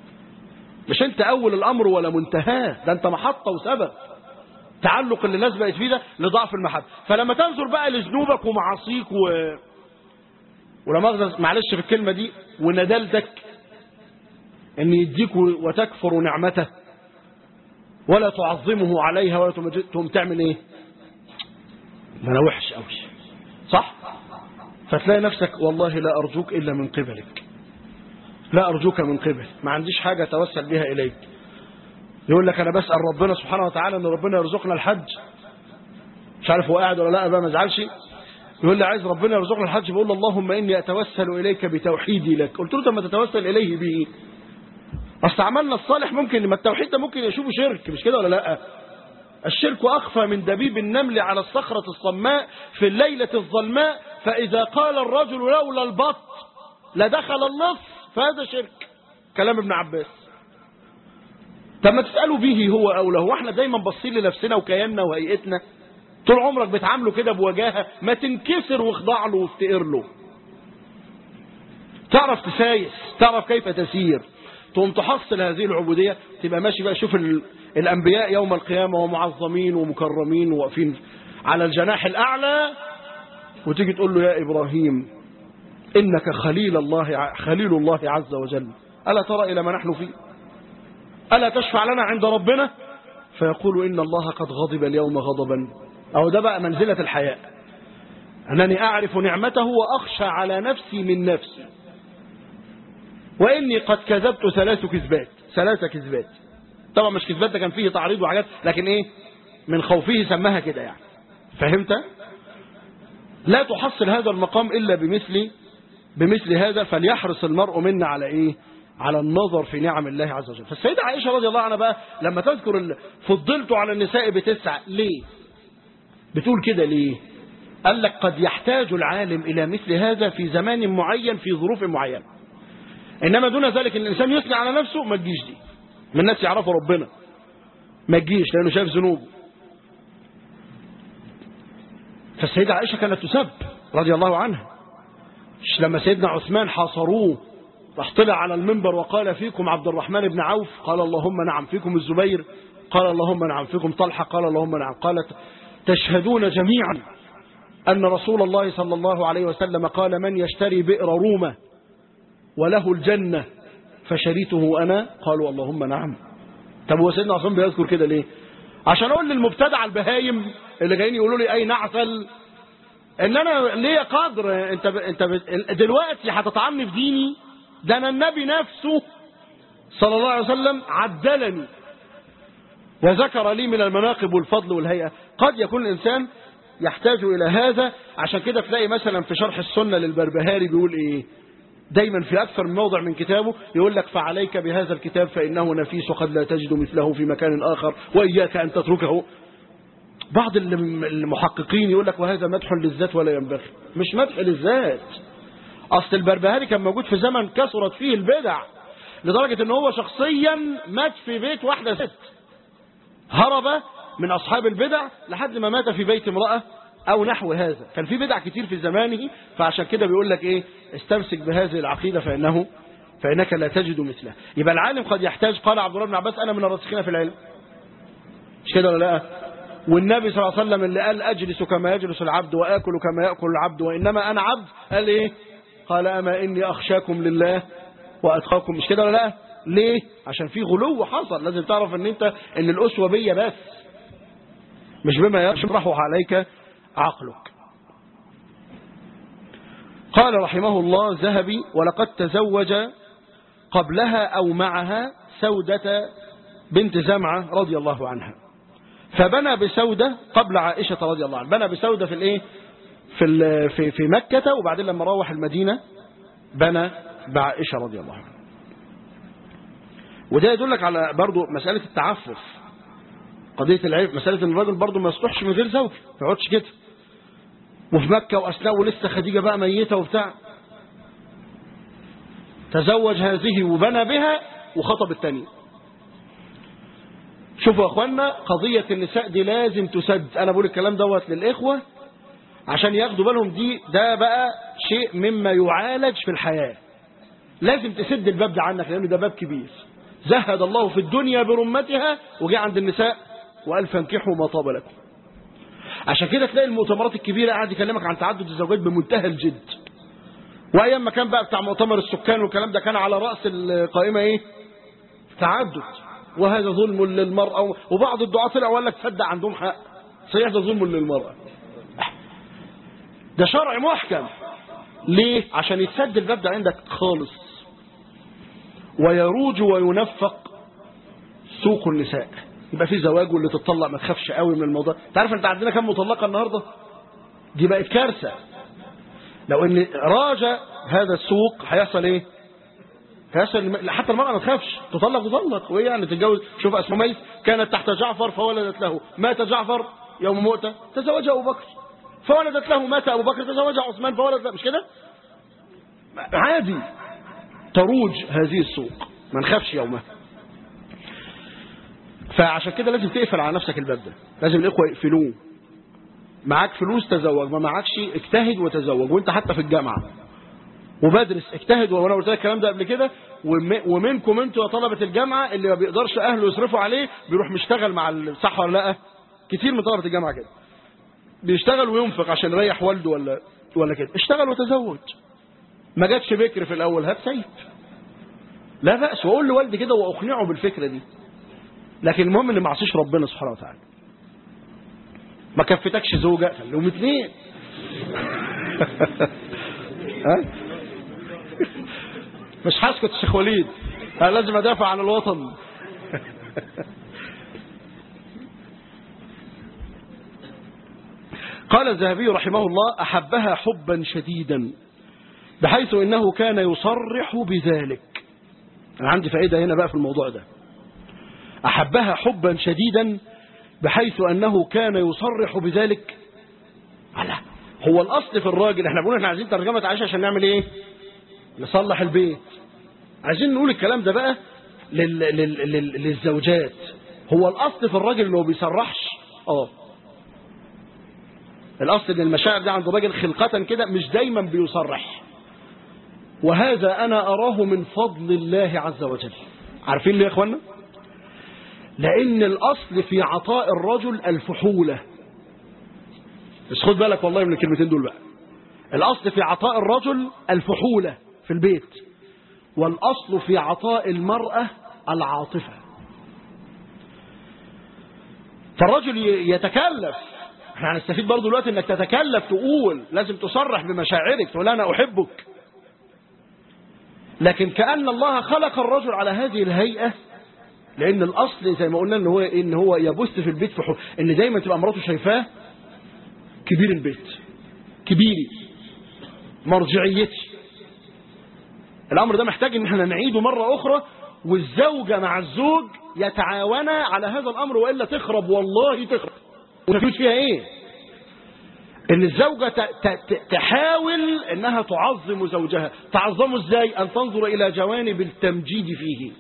مش انت اول الامر ولا منتهاه ده انت محطه وسبب تعلق اللي الناس بقت فيه ده لضعف المحبه فلما تنظر بقى لذنوبك ومعاصيك و... ولا مؤاخذة معلش في الكلمة دي وندلتك ان يديك وتكفر نعمته ولا تعظمه عليها ولا تمجد تقوم تعمل ايه ده انا وحش قوي صح فتلاقي نفسك والله لا ارجوك الا من قبلك لا ارجوك من قبل ما عنديش حاجه اتوسل بها اليك يقول لك انا بسال ربنا سبحانه وتعالى ان ربنا يرزقنا الحج مش عارف هو قاعد ولا لا بقى ما ازعلش يقول لي عايز ربنا يرزقنا الحج بقول له اللهم اني اتوسل اليك بتوحيدي لك قلت له طب ما تتوسل اليه بايه اصل عملنا الصالح ممكن ما التوحيد ده ممكن يشوفه شرك مش كده ولا لا الشرك اخفى من دبيب النمل على الصخره الصماء في الليله الظلماء فاذا قال الرجل لولا البط لدخل النص فهذا شرك كلام ابن عباس طب ما تسالوا به هو او له واحنا دايما باصين لنفسنا وكياننا وهيئتنا طول عمرك بتعامله كده بوجاهه ما تنكسر واخضع له وافتقر له تعرف تسايس تعرف كيف تسير تقوم تحصل هذه العبودية تبقى ماشي بقى شوف ال- الأنبياء يوم القيامة ومعظمين ومكرمين وواقفين على الجناح الأعلى وتيجي تقول له يا إبراهيم إنك خليل الله ع- خليل الله عز وجل ألا ترى إلى ما نحن فيه ألا تشفع لنا عند ربنا فيقول إن الله قد غضب اليوم غضبا أو ده بقى منزلة الحياء أنني أعرف نعمته وأخشى على نفسي من نفسي وإني قد كذبت ثلاث كذبات ثلاث كذبات طبعا مش كذبات ده كان فيه تعريض وحاجات لكن إيه من خوفه سماها كده يعني فهمت لا تحصل هذا المقام إلا بمثل بمثل هذا فليحرص المرء منا على إيه على النظر في نعم الله عز وجل فالسيدة عائشة رضي الله عنها بقى لما تذكر ال- فضلت على النساء بتسع ليه بتقول كده ليه قال لك قد يحتاج العالم إلى مثل هذا في زمان معين في ظروف معينة إنما دون ذلك إن الإنسان يثني على نفسه ما تجيش دي من الناس يعرفوا ربنا ما تجيش لأنه شايف ذنوبه فالسيدة عائشة كانت تسب رضي الله عنها مش لما سيدنا عثمان حاصروه راح طلع على المنبر وقال فيكم عبد الرحمن بن عوف قال اللهم نعم فيكم الزبير قال اللهم نعم فيكم طلحة قال اللهم نعم قالت تشهدون جميعا أن رسول الله صلى الله عليه وسلم قال من يشتري بئر رومة وله الجنة فشريته أنا قالوا اللهم نعم طب هو سيدنا عثمان بيذكر كده ليه عشان أقول للمبتدع البهايم اللي جايين يقولوا لي أي نعسل ان انا ليا قدر انت ب... انت ب... دلوقتي هتطعني في ديني ده انا النبي نفسه صلى الله عليه وسلم عدلني وذكر لي من المناقب والفضل والهيئة قد يكون الإنسان يحتاج إلى هذا عشان كده تلاقي مثلا في شرح السنة للبربهاري بيقول إيه دايما في أكثر من موضع من كتابه يقول لك فعليك بهذا الكتاب فإنه نفيس وقد لا تجد مثله في مكان آخر وإياك أن تتركه بعض الم- المحققين يقول لك وهذا مدح للذات ولا ينبغي مش مدح للذات أصل البربهاري كان موجود في زمن كثرت فيه البدع لدرجة ان هو شخصيا مات في بيت واحدة ست هرب من أصحاب البدع لحد ما مات في بيت امرأة أو نحو هذا كان في بدع كتير في زمانه فعشان كده بيقول لك إيه استمسك بهذه العقيدة فإنه فإنك لا تجد مثله يبقى العالم قد يحتاج قال عبد الله بن عباس أنا من الراسخين في العلم مش كده ولا لا والنبي صلى الله عليه وسلم اللي قال أجلس كما يجلس العبد وآكل كما يأكل العبد وإنما أنا عبد قال إيه قال أما إني أخشاكم لله وأتقاكم مش كده ولا لا ليه عشان في غلو حصل لازم تعرف ان انت ان الأسوة بيا بس مش بما يشرح عليك عقلك قال رحمه الله ذهبي ولقد تزوج قبلها أو معها سودة بنت زمعة رضي الله عنها فبنى بسودة قبل عائشة رضي الله عنها بنى بسودة في الايه في ال- في في مكة وبعدين لما روح المدينة بنى بعائشة رضي الله عنها وده يدلك على برضو مسألة التعفف قضية العيب مسألة ان الراجل برضو ما يصلحش من غير زوج ما يقعدش كده وفي مكة وأثناء ولسه خديجة بقى ميتة وبتاع تزوج هذه وبنى بها وخطب الثانية شوفوا يا اخوانا قضية النساء دي لازم تسد انا بقول الكلام دوت للاخوة عشان ياخدوا بالهم دي ده بقى شيء مما يعالج في الحياة لازم تسد الباب ده عنك لانه ده باب كبير زهد الله في الدنيا برمتها وجاء عند النساء وقال فانكحوا ما طاب لكم عشان كده تلاقي المؤتمرات الكبيرة قاعد يكلمك عن تعدد الزوجات بمنتهى الجد وايام ما كان بقى بتاع مؤتمر السكان والكلام ده كان على راس القائمه ايه تعدد وهذا ظلم للمراه وبعض الدعاة طلعوا وقال لك تصدق عندهم حق صحيح ده ظلم للمراه ده شرع محكم ليه عشان يتسد الباب ده عندك خالص ويروج وينفق سوق النساء يبقى في زواج واللي تطلق ما تخافش قوي من الموضوع انت عارف انت عندنا كم مطلقه النهارده دي بقت كارثه لو ان راج هذا السوق هيحصل ايه هيحصل الم- حتى المرأة ما تخافش تطلق تطلق وايه يعني تتجوز شوف اسماء ميس كانت تحت جعفر فولدت له مات جعفر يوم موته تزوج ابو بكر فولدت له مات ابو بكر تزوج عثمان فولد له مش كده عادي تروج هذه السوق ما نخافش يومها فعشان كده لازم تقفل على نفسك الباب ده لازم الاخوه يقفلوه معاك فلوس تزوج ما معكش اجتهد وتزوج وانت حتى في الجامعه وبدرس اجتهد وانا قلت لك الكلام ده قبل كده وم- ومنكم انتوا يا طلبه الجامعه اللي ما بيقدرش اهله يصرفوا عليه بيروح مشتغل مع ال- صح ولا لا كتير من طلبه الجامعه كده بيشتغل وينفق عشان يريح والده ولا ولا كده اشتغل وتزوج ما جاتش بكر في الاول هات سيف لا بأس واقول لوالدي كده واقنعه بالفكره دي لكن المهم ان ما اعصيش ربنا سبحانه وتعالى ما كفتكش زوجة خليهم اثنين ها؟ مش هسكت يا شيخ وليد انا لازم ادافع عن الوطن قال الذهبي رحمه الله احبها حبا شديدا بحيث انه كان يصرح بذلك انا عندي فائده هنا بقى في الموضوع ده احبها حبا شديدا بحيث أنه كان يصرح بذلك على هو الأصل في الراجل احنا بنقول احنا عايزين ترجمة عائشة عشان نعمل ايه نصلح البيت عايزين نقول الكلام ده بقى لل... لل... لل... للزوجات هو الأصل في الراجل اللي هو بيصرحش اه الأصل ان المشاعر دي عند الراجل خلقة كده مش دايما بيصرح وهذا أنا أراه من فضل الله عز وجل عارفين ليه يا اخوانا لأن الأصل في عطاء الرجل الفحولة بس خد بالك والله من الكلمتين دول بقى الأصل في عطاء الرجل الفحولة في البيت والأصل في عطاء المرأة العاطفة فالرجل ي- يتكلف احنا هنستفيد برضه دلوقتي انك تتكلف تقول لازم تصرح بمشاعرك تقول انا احبك لكن كأن الله خلق الرجل على هذه الهيئة لان الاصل زي ما قلنا ان هو ان هو يبث في البيت في حب ان دايما تبقى مراته شايفاه كبير البيت كبيري مرجعيتي الامر ده محتاج ان احنا نعيده مره اخرى والزوجه مع الزوج يتعاونا على هذا الامر والا تخرب والله تخرب ونفوت فيها ايه ان الزوجه ت- ت- ت- تحاول انها تعظم زوجها تعظمه ازاي ان تنظر الى جوانب التمجيد فيه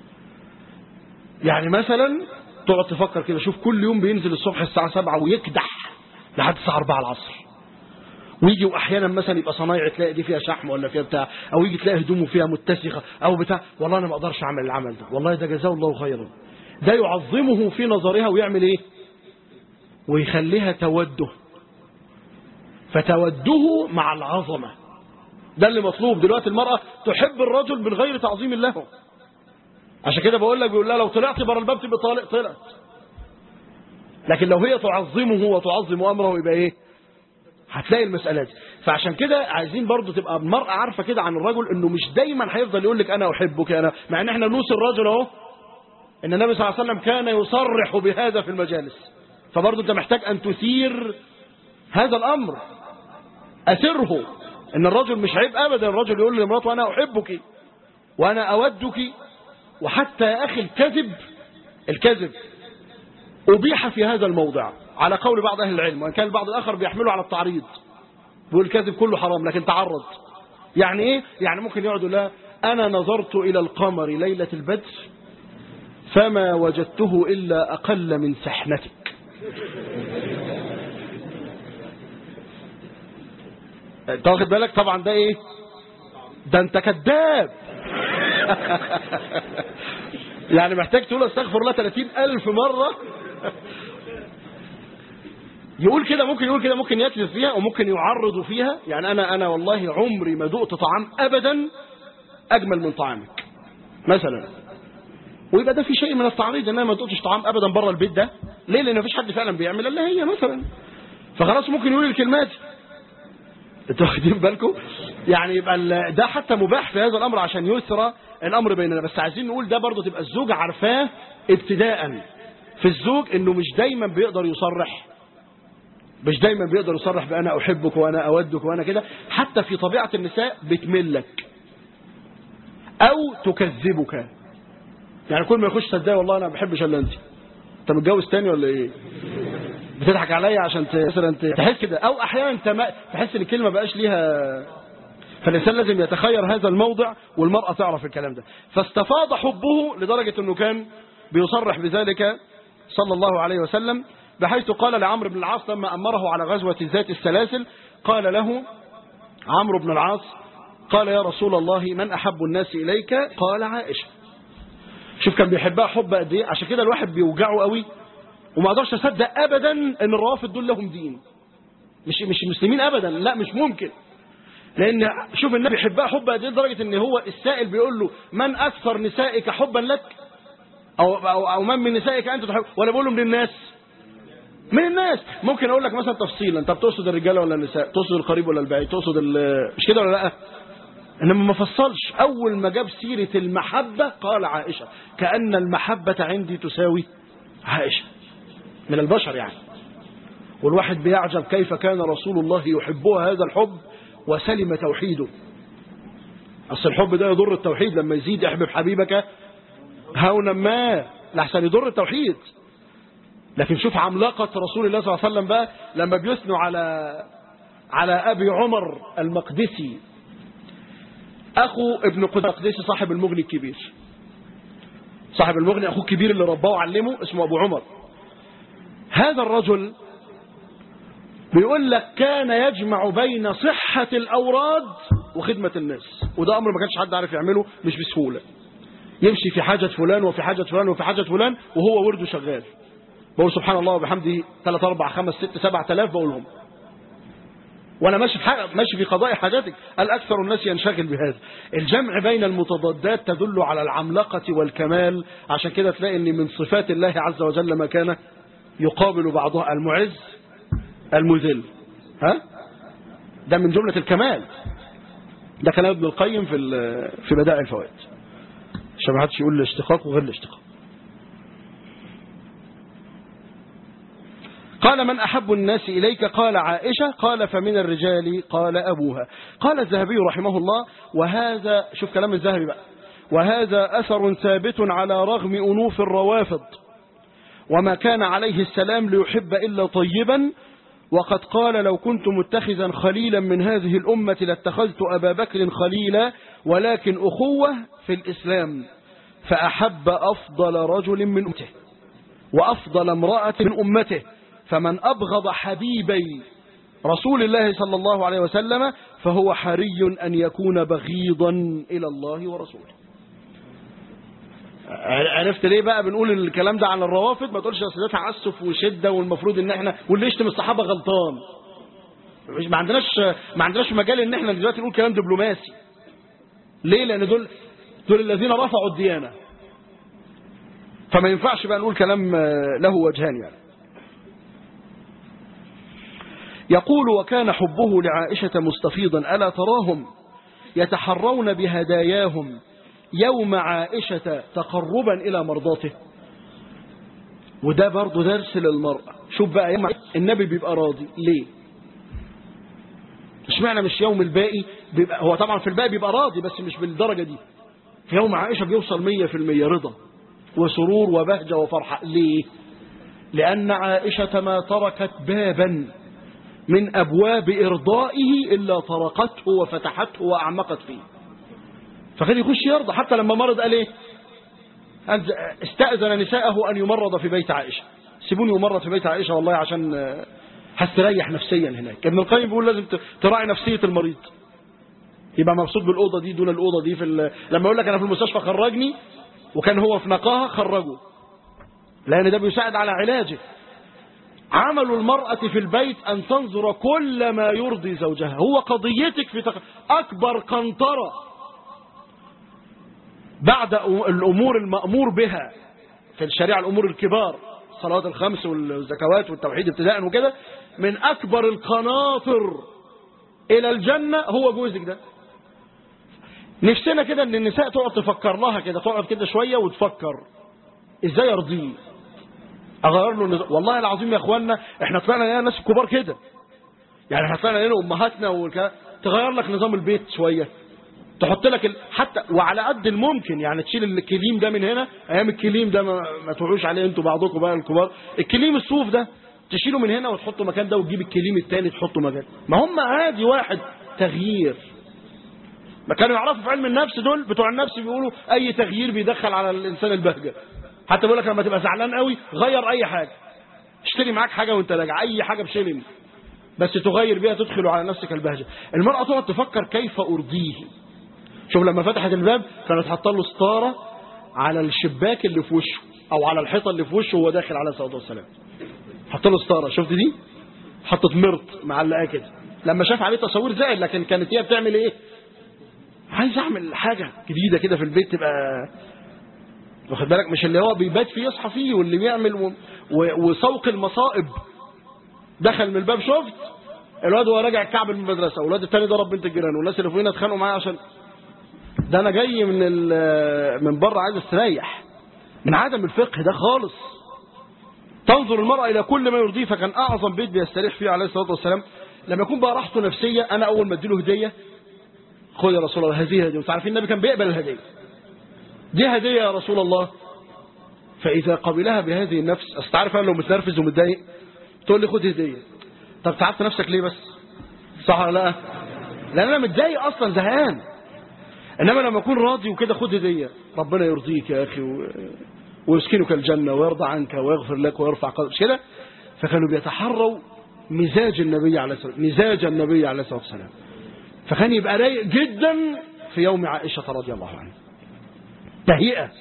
يعني مثلا تقعد تفكر كده شوف كل يوم بينزل الصبح الساعة 7 ويكدح لحد الساعة 4 العصر ويجي واحيانا مثلا يبقى صنايع تلاقي دي فيها شحم ولا فيها بتاع او يجي تلاقي هدومه فيها متسخه او بتاع والله انا ما اقدرش اعمل العمل ده والله ده جزاه الله خيرا ده يعظمه في نظرها ويعمل ايه ويخليها توده فتوده مع العظمه ده اللي مطلوب دلوقتي المرأة تحب الرجل من غير تعظيم له عشان كده بقول لك بيقول لها لو طلعت بره الباب تبقى طالق طلعت لكن لو هي تعظمه وتعظم امره يبقى ايه هتلاقي المسألة دي فعشان كده عايزين برضو تبقى المرأة عارفة كده عن الرجل انه مش دايما هيفضل يقول لك انا احبك انا مع ان احنا نوصي الرجل اهو ان النبي صلى الله عليه وسلم كان يصرح بهذا في المجالس فبرضو انت محتاج ان تثير هذا الامر اثره ان الرجل مش عيب ابدا الرجل يقول لمراته انا احبك وانا اودك وحتى يا اخي الكذب الكذب ابيح في هذا الموضع على قول بعض اهل العلم وان كان البعض الاخر بيحمله على التعريض بيقول الكذب كله حرام لكن تعرض يعني ايه يعني ممكن يقعد يقول لها انا نظرت الى القمر ليله البدر فما وجدته الا اقل من سحنتك انت واخد بالك طبعا ده ايه ده انت كذاب يعني محتاج تقول استغفر الله 30 ألف مرة يقول كده ممكن يقول كده ممكن يكذب فيها وممكن يعرض فيها يعني انا انا والله عمري ما دقت طعام ابدا اجمل من طعامك مثلا ويبقى ده في شيء من التعريض ان انا ما دقتش طعام ابدا بره البيت ده ليه لان مفيش حد فعلا بيعمل الا هي مثلا فخلاص ممكن يقول الكلمات دي. انتوا واخدين بالكم يعني يبقى ال- ده حتى مباح في هذا الامر عشان يسرى الامر بيننا بس عايزين نقول ده برضه تبقى الزوج عارفاه ابتداء في الزوج انه مش دايما بيقدر يصرح مش دايما بيقدر يصرح بأنا أحبك وأنا أودك وأنا كده حتى في طبيعة النساء بتملك أو تكذبك يعني كل ما يخش صدقني والله أنا ما بحبش إلا أنت أنت متجوز تاني ولا إيه؟ بتضحك عليا عشان ت- مثلا ت- تحس كده أو أحيانا تم- تحس إن الكلمة بقاش ليها فالإنسان لازم يتخير هذا الموضع والمرأة تعرف الكلام ده فاستفاض حبه لدرجة أنه كان بيصرح بذلك صلى الله عليه وسلم بحيث قال لعمرو بن العاص لما أمره على غزوة ذات السلاسل قال له عمرو بن العاص قال يا رسول الله من أحب الناس إليك قال عائشة شوف كان بيحبها حب قد ايه عشان كده الواحد بيوجعه قوي وما اقدرش اصدق ابدا ان الروافض دول لهم دين مش مش مسلمين ابدا لا مش ممكن لان شوف النبي يحبها حب قد ايه لدرجه ان هو السائل بيقول له من اكثر نسائك حبا لك او او, أو من من نسائك انت تحب ولا بقول له من الناس من الناس ممكن اقول لك مثلا تفصيلا انت بتقصد الرجاله ولا النساء تقصد القريب ولا البعيد تقصد ال- مش كده ولا لا انما ما فصلش اول ما جاب سيره المحبه قال عائشه كان المحبه عندي تساوي عائشه من البشر يعني والواحد بيعجب كيف كان رسول الله يحبها هذا الحب وسلم توحيده اصل الحب ده يضر التوحيد لما يزيد احبب حبيبك هونا ما لحسن يضر التوحيد لكن شوف عملاقة رسول الله صلى الله عليه وسلم بقى لما بيثنوا على على أبي عمر المقدسي أخو ابن قدامة المقدسي صاحب المغني الكبير صاحب المغني أخوه الكبير اللي رباه وعلمه اسمه أبو عمر هذا الرجل بيقول لك كان يجمع بين صحة الأوراد وخدمة الناس وده أمر ما كانش حد عارف يعمله مش بسهولة يمشي في حاجة فلان وفي حاجة فلان وفي حاجة فلان وهو ورده شغال بقول سبحان الله وبحمده 3 4 5 6 7000 بقولهم وانا ماشي في حاجة ماشي في قضاء حاجاتك الاكثر الناس ينشغل بهذا الجمع بين المتضادات تدل على العملاقة والكمال عشان كده تلاقي ان من صفات الله عز وجل ما كان يقابل بعضها المعز المذل ها ده من جملة الكمال ده كلام ابن القيم في ال- في بدائع الفوائد عشان ما حدش يقول الاشتقاق وغير الاشتقاق قال من أحب الناس إليك قال عائشة قال فمن الرجال قال أبوها قال الذهبي رحمه الله وهذا شوف كلام الذهبي بقى وهذا أثر ثابت على رغم أنوف الروافض وما كان عليه السلام ليحب إلا طيبا وقد قال لو كنت متخذا خليلا من هذه الأمة لاتخذت أبا بكر خليلا ولكن أخوة في الإسلام فأحب أفضل رجل من أمته وأفضل امرأة من أمته فمن أبغض حبيبي رسول الله صلى الله عليه وسلم فهو حري أن يكون بغيضا إلى الله ورسوله عرفت ليه بقى بنقول الكلام ده عن الروافض ما تقولش اصل ده تعسف وشده والمفروض ان احنا واللي يشتم الصحابه غلطان مش ما عندناش ما عندناش مجال ان احنا دلوقتي نقول كلام دبلوماسي ليه لان دول دول الذين رفعوا الديانه فما ينفعش بقى نقول كلام له وجهان يعني يقول وكان حبه لعائشة مستفيضا ألا تراهم يتحرون بهداياهم يوم عائشة تقربا إلى مرضاته وده برضه درس للمرأة شوف بقى يوم النبي بيبقى راضي ليه اشمعنى مش يوم الباقي بيبقى هو طبعا في الباقي بيبقى راضي بس مش بالدرجة دي في يوم عائشة بيوصل مية في المية رضا وسرور وبهجة وفرحة ليه لأن عائشة ما تركت بابا من أبواب إرضائه إلا طرقته وفتحته وأعمقت فيه فكان يخش يرضى حتى لما مرض قال ايه أنز- استأذن نساءه أن يمرض في بيت عائشة سيبوني يمرض في بيت عائشة والله عشان آه، هستريح نفسيا هناك ابن القيم بيقول لازم ت- تراعي نفسية المريض يبقى مبسوط بالأوضة دي دون الأوضة دي في ال... لما يقول لك أنا في المستشفى خرجني وكان هو في نقاهة خرجه لأن ده بيساعد على علاجه عمل المرأة في البيت أن تنظر كل ما يرضي زوجها هو قضيتك في تق... أكبر قنطرة بعد الأمور المأمور بها في الشريعة الأمور الكبار الصلوات الخمس والزكوات والتوحيد ابتداء وكده من أكبر القناطر إلى الجنة هو جوزك ده نفسنا كده ان النساء تقعد تفكر لها كده تقعد كده شوية وتفكر ازاي ارضيه اغير له النظام. والله العظيم يا اخوانا احنا طلعنا لنا ناس كبار كده يعني احنا طلعنا لنا امهاتنا والك... تغير لك نظام البيت شوية تحط لك ال... حتى وعلى قد الممكن يعني تشيل الكليم ده من هنا ايام الكليم ده ما, ما تقعوش عليه انتوا بعضكم بقى الكبار الكليم الصوف ده تشيله من هنا وتحطه مكان ده وتجيب الكليم التاني تحطه مكان ما هم عادي واحد تغيير ما كانوا يعرفوا في علم النفس دول بتوع النفس بيقولوا اي تغيير بيدخل على الانسان البهجه حتى بيقول لك لما تبقى زعلان قوي غير اي حاجه اشتري معاك حاجه وانت راجع اي حاجه بشيلن بس تغير بيها تدخل على نفسك البهجه المراه تقعد تفكر كيف ارضيه شوف لما فتحت الباب كانت حاطه له ستاره على الشباك اللي في وشه او على الحيطه اللي في وشه وهو داخل عليه الصلاه والسلام حط له ستاره شفت دي حطت مرط معلقاه كده لما شاف عليه تصاوير زعل لكن كانت هي بتعمل ايه عايز اعمل حاجه جديده كده في البيت تبقى واخد بالك مش اللي هو بيبات فيه يصحى فيه واللي بيعمل و... و... وسوق المصائب دخل من الباب شفت الواد وهو راجع الكعب من المدرسه والواد التاني ضرب بنت الجيران والناس اللي فوقينا اتخانقوا معايا عشان ده انا جاي من ال... من بره عايز استريح من عدم الفقه ده خالص تنظر المرأة إلى كل ما يرضيه فكان أعظم بيت بيستريح فيه عليه الصلاة والسلام لما يكون بقى راحته نفسية أنا أول ما أديله هدية خذ يا رسول الله هذه هدية وانتوا عارفين النبي كان بيقبل الهدية دي هدية يا رسول الله فإذا قبلها بهذه النفس أستعرف أنا لو متنرفز ومتضايق تقول لي خد هدية طب تعبت نفسك ليه بس صح ولا لا لأن أنا متضايق أصلا زهقان إنما لما أكون راضي وكده خد هدية ربنا يرضيك يا أخي و... ويسكنك الجنة ويرضى عنك ويغفر لك ويرفع قدرك مش كده فكانوا بيتحروا مزاج النبي عليه الصلاة مزاج النبي عليه الصلاة والسلام فكان يبقى رايق جدا في يوم عائشة رضي الله عنها تهيئة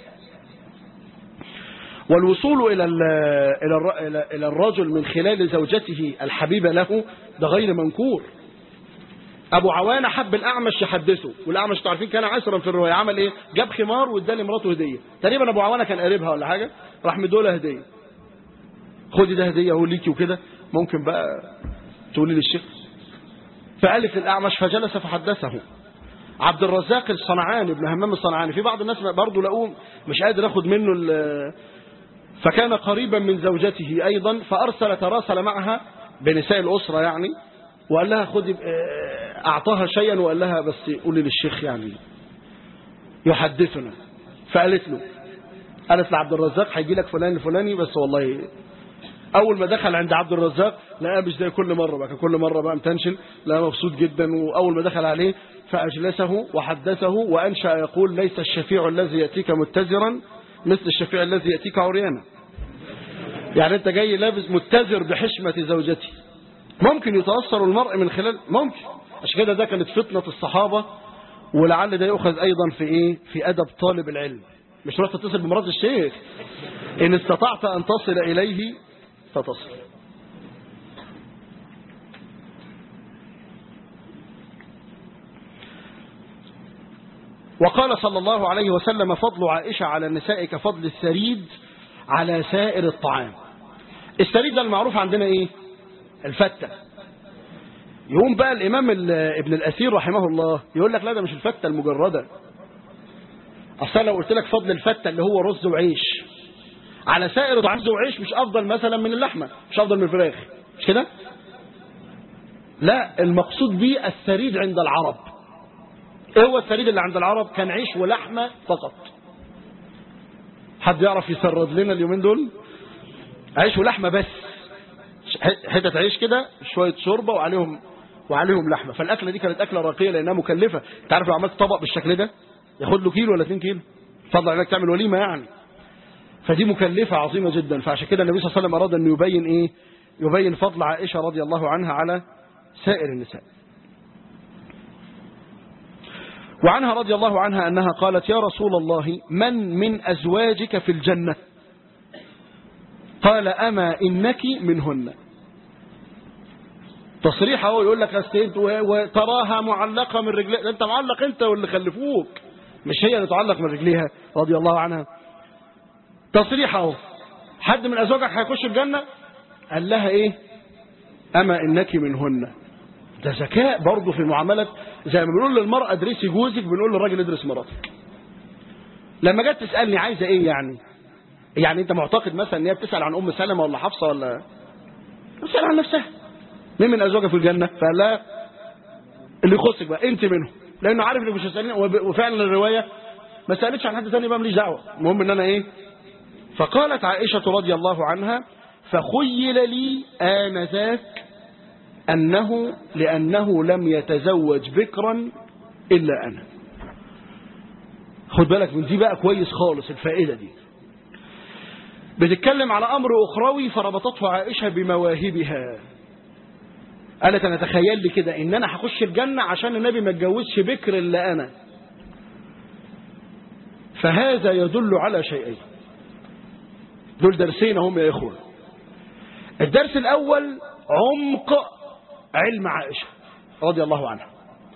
والوصول إلى إلى إلى الرجل من خلال زوجته الحبيبة له ده غير منكور أبو عوانة حب الأعمش يحدثه والأعمش تعرفين كان عسرا في الرواية عمل إيه جاب خمار وادى لمراته هدية تقريبا أبو عوانة كان قريبها ولا حاجة راح مدوله هدية خدي ده هدية هو ليكي وكده ممكن بقى تقولي للشيخ فألف الأعمش فجلس فحدثه عبد الرزاق الصنعاني ابن همام الصنعاني في بعض الناس برضه لقوه مش قادر ياخد منه فكان قريبا من زوجته أيضا فأرسل تراسل معها بنساء الأسرة يعني وقال لها خدي أعطاها شيئا وقال لها بس قولي للشيخ يعني يحدثنا فقالت له قالت لعبد الرزاق هيجي لك فلان الفلاني بس والله اول ما دخل عند عبد الرزاق لقاه مش زي كل مره بقى كل مره بقى متنشن لقاه مبسوط جدا واول ما دخل عليه فاجلسه وحدثه وانشا يقول ليس الشفيع الذي ياتيك متزرا مثل الشفيع الذي ياتيك عريانا يعني انت جاي لابس متزر بحشمه زوجتي ممكن يتاثر المرء من خلال ممكن عشان كده ده كانت فتنه الصحابه ولعل ده يؤخذ ايضا في ايه في ادب طالب العلم مش تروح تتصل بمرات الشيخ ان استطعت ان تصل اليه فتصل وقال صلى الله عليه وسلم فضل عائشة على النساء كفضل السريد على سائر الطعام السريد ده المعروف عندنا ايه الفتة يقوم بقى الامام ابن الاثير رحمه الله يقول لك لا ده مش الفتة المجردة اصلا لو قلت لك فضل الفتة اللي هو رز وعيش على سائر رز وعيش مش افضل مثلا من اللحمة مش افضل من الفراخ مش كده لا المقصود به السريد عند العرب ايه هو السريد اللي عند العرب كان عيش ولحمة فقط حد يعرف يسرد لنا اليومين دول عيش ولحمة بس حتة عيش كده شوية شوربة وعليهم وعليهم لحمة فالأكلة دي كانت أكلة راقية لأنها مكلفة انت عارف لو عملت طبق بالشكل ده ياخد له كيلو ولا 2 كيلو فضل انك تعمل وليمة يعني فدي مكلفة عظيمة جدا فعشان كده النبي صلى الله عليه وسلم أراد أن يبين إيه يبين فضل عائشة رضي الله عنها على سائر النساء وعنها رضي الله عنها أنها قالت يا رسول الله من من أزواجك في الجنة قال أما إنك منهن تصريح اهو يقول لك أصل انت و- وتراها معلقة من رجليها انت معلق انت واللي خلفوك مش هي اللي تعلق من رجليها رضي الله عنها تصريح اهو حد من ازواجك هيخش الجنة قال لها ايه اما انك منهن ده ذكاء برضه في معاملة زي ما بنقول للمرأة ادرسي جوزك بنقول للراجل ادرس مراتك لما جت تسألني عايزة ايه يعني يعني انت معتقد مثلا ان هي بتسأل عن ام سلمة ولا حفصة ولا بتسأل عن نفسها مين من ازواجها في الجنة فقال لها اللي يخصك بقى انت منهم لانه عارف انك مش هتسألني وب- وفعلا الرواية ما سألتش عن حد ثاني بقى ماليش دعوة المهم ان انا ايه فقالت عائشة رضي الله عنها فخيل لي آنذاك أنه لأنه لم يتزوج بكرا إلا أنا خد بالك من دي بقى كويس خالص الفائدة دي بتتكلم على أمر أخروي فربطته عائشة بمواهبها قالت أنا تخيل لي كده إن أنا هخش الجنة عشان النبي ما اتجوزش بكر إلا أنا فهذا يدل على شيئين دول درسين هم يا إخوة الدرس الأول عمق علم عائشة رضي الله عنها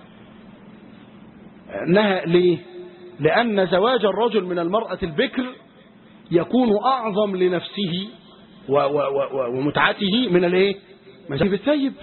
أنها ليه لأن زواج الرجل من المرأة البكر يكون أعظم لنفسه و و و ومتعته من الايه من الثيب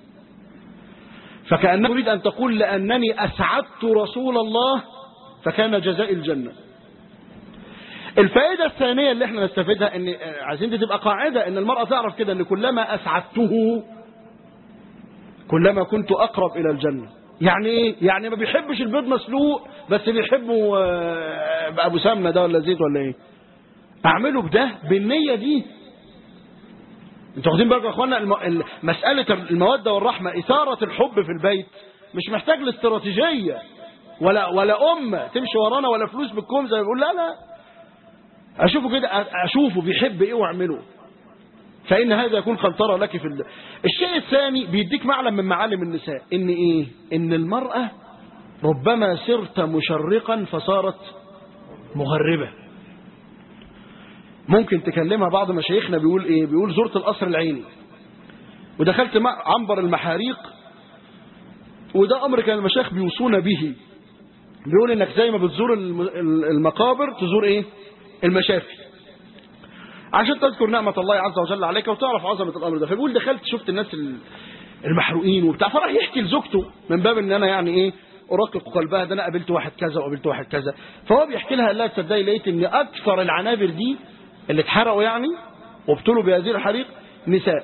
فكأنه يريد أن تقول لأنني أسعدت رسول الله فكان جزاء الجنة الفائدة الثانية اللي احنا نستفيدها ان آه، عايزين دي تبقى قاعدة ان المرأة تعرف كده ان كلما أسعدته كلما كنت أقرب إلى الجنة يعني ايه؟ يعني ما بيحبش البيض مسلوق بس بيحبه آه، بأبو سمنة ده ولا زيت ولا ايه أعمله بده بالنية دي انتوا واخدين بالكم يا اخوانا الم... ال- مسألة المودة والرحمة إثارة الحب في البيت مش محتاج لاستراتيجية ولا ولا أمة تمشي ورانا ولا فلوس بالكوم زي ما بيقول لا لا أشوفه كده أ- أشوفه بيحب إيه وأعمله فإن هذا يكون قنطرة لك في ال... الشيء الثاني بيديك معلم من معالم النساء إن إيه إن المرأة ربما صرت مشرقا فصارت مغربة ممكن تكلمها بعض مشايخنا بيقول ايه بيقول زرت القصر العيني ودخلت مع عنبر المحاريق وده امر كان المشايخ بيوصونا به بيقول انك زي ما بتزور الم- ال- المقابر تزور ايه المشافي عشان تذكر نعمة الله عز وجل عليك وتعرف عظمة الامر ده فبيقول دخلت شفت الناس ال- المحروقين وبتاع فراح يحكي لزوجته من باب ان انا يعني ايه ارقق قلبها ده انا قابلت واحد كذا وقابلت واحد كذا فهو بيحكي لها قال لها تصدقي لقيت ان اكثر العنابر دي اللي اتحرقوا يعني وابتلوا بهذه الحريق نساء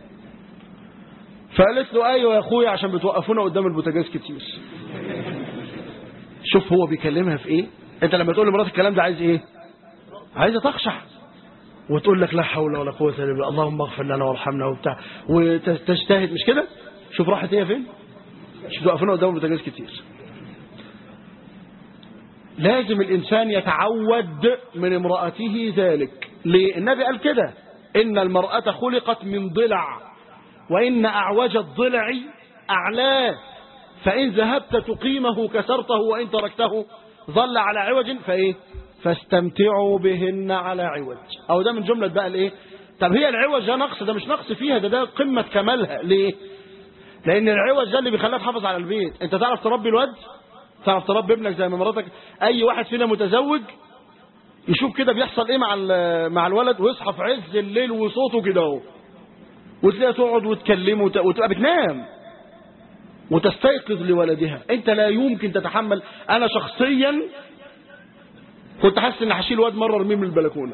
فقالت له ايوه يا اخويا عشان بتوقفونا قدام البوتاجاز كتير شوف هو بيكلمها في ايه انت لما تقول لمراتك الكلام ده عايز ايه عايزه تخشع وتقول لك لا حول ولا قوه الا بالله اللهم اغفر لنا وارحمنا وبتاع وتجتهد مش كده شوف راحت هي فين مش بتوقفونا قدام البوتاجاز كتير لازم الإنسان يتعود من امرأته ذلك ليه؟ النبي قال كده إن المرأة خلقت من ضلع وإن أعوج الضلع أعلاه فإن ذهبت تقيمه كسرته وإن تركته ظل على عوج فإيه فاستمتعوا بهن على عوج أو ده من جملة بقى الإيه طب هي العوج ده نقص ده مش نقص فيها ده ده قمة كمالها ليه لأن العوج ده اللي بيخليها تحافظ على البيت أنت تعرف تربي الواد تعرف تربي ابنك زي ما مراتك اي واحد فينا متزوج يشوف كده بيحصل ايه مع ال- مع الولد ويصحى في عز الليل وصوته كده اهو وتلاقيها تقعد وتكلمه وت- وتبقى بتنام وتستيقظ لولدها انت لا يمكن تتحمل انا شخصيا كنت حاسس ان هشيل واد مره ارميه من البلكونه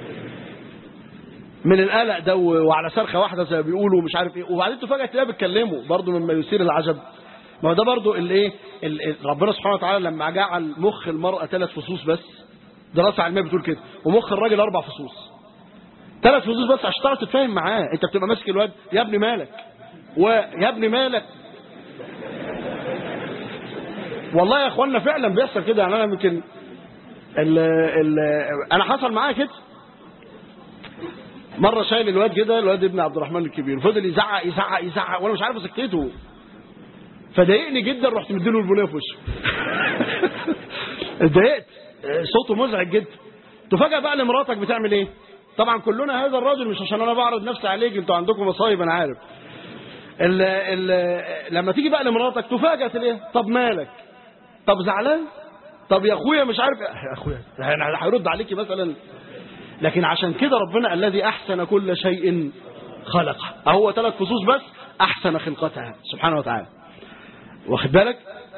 من القلق ده و- وعلى صرخه واحده زي ما بيقولوا ومش عارف ايه وبعدين تفاجئ تلاقيها بتكلمه برضه مما يثير العجب ما هو ده برضه الايه ال- ال- ربنا سبحانه وتعالى لما جعل مخ المراه ثلاث فصوص بس دراسه علميه بتقول كده ومخ الراجل اربع فصوص ثلاث فصوص بس عشان تعرف تتفاهم معاه انت بتبقى ماسك الواد يا ابني مالك ويا ابني مالك والله يا اخوانا فعلا بيحصل كده يعني انا يمكن ال ال انا حصل معايا كده مره شايل الواد كده الواد ابن عبد الرحمن الكبير فضل يزعق يزعق يزعق وانا مش عارف اسكته فضايقني جدا رحت مديله البنيه في وشه اتضايقت صوته مزعج جدا تفاجئ بقى ان مراتك بتعمل ايه طبعا كلنا هذا الرجل مش عشان انا بعرض نفسي عليك انتوا عندكم مصايب انا عارف ال ال لما تيجي بقى لمراتك تفاجئ تلاقيها طب مالك طب زعلان طب يا اخويا مش عارف يا اخويا يعني هيرد عليكي مثلا لكن عشان كده ربنا الذي احسن كل شيء خلقه هو ثلاث فصوص بس احسن خلقتها سبحانه وتعالى واخد بالك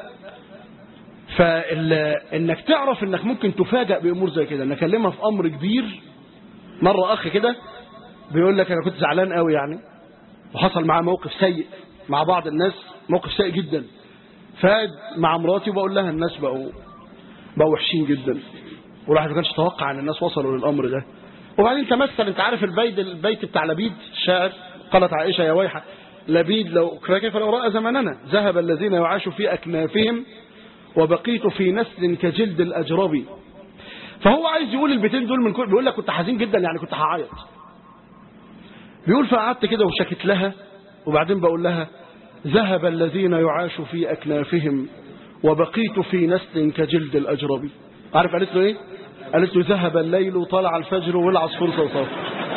فانك تعرف انك ممكن تفاجئ بامور زي كده ان اكلمها في امر كبير مره اخ كده بيقول لك انا كنت زعلان قوي يعني وحصل معاه موقف سيء مع بعض الناس موقف سيء جدا فقعد مع مراتي وبقول لها الناس بقوا بقوا وحشين جدا والواحد ما كانش يتوقع ان الناس وصلوا للامر ده وبعدين تمثل انت عارف البيت البيت بتاع لبيد الشاعر قالت عائشه يا ويحه لبيد لو كيف لو راى زماننا ذهب الذين يعاشوا في اكنافهم وبقيت في نسل كجلد الاجرب فهو عايز يقول البيتين دول من كل بيقول لك كنت حزين جدا يعني كنت هعيط بيقول فقعدت كده وشكت لها وبعدين بقول لها ذهب الذين يعاش في أكنافهم وبقيت في نسل كجلد الأجرب عارف قالت له ايه قالت له ذهب الليل وطلع الفجر والعصفور صوصف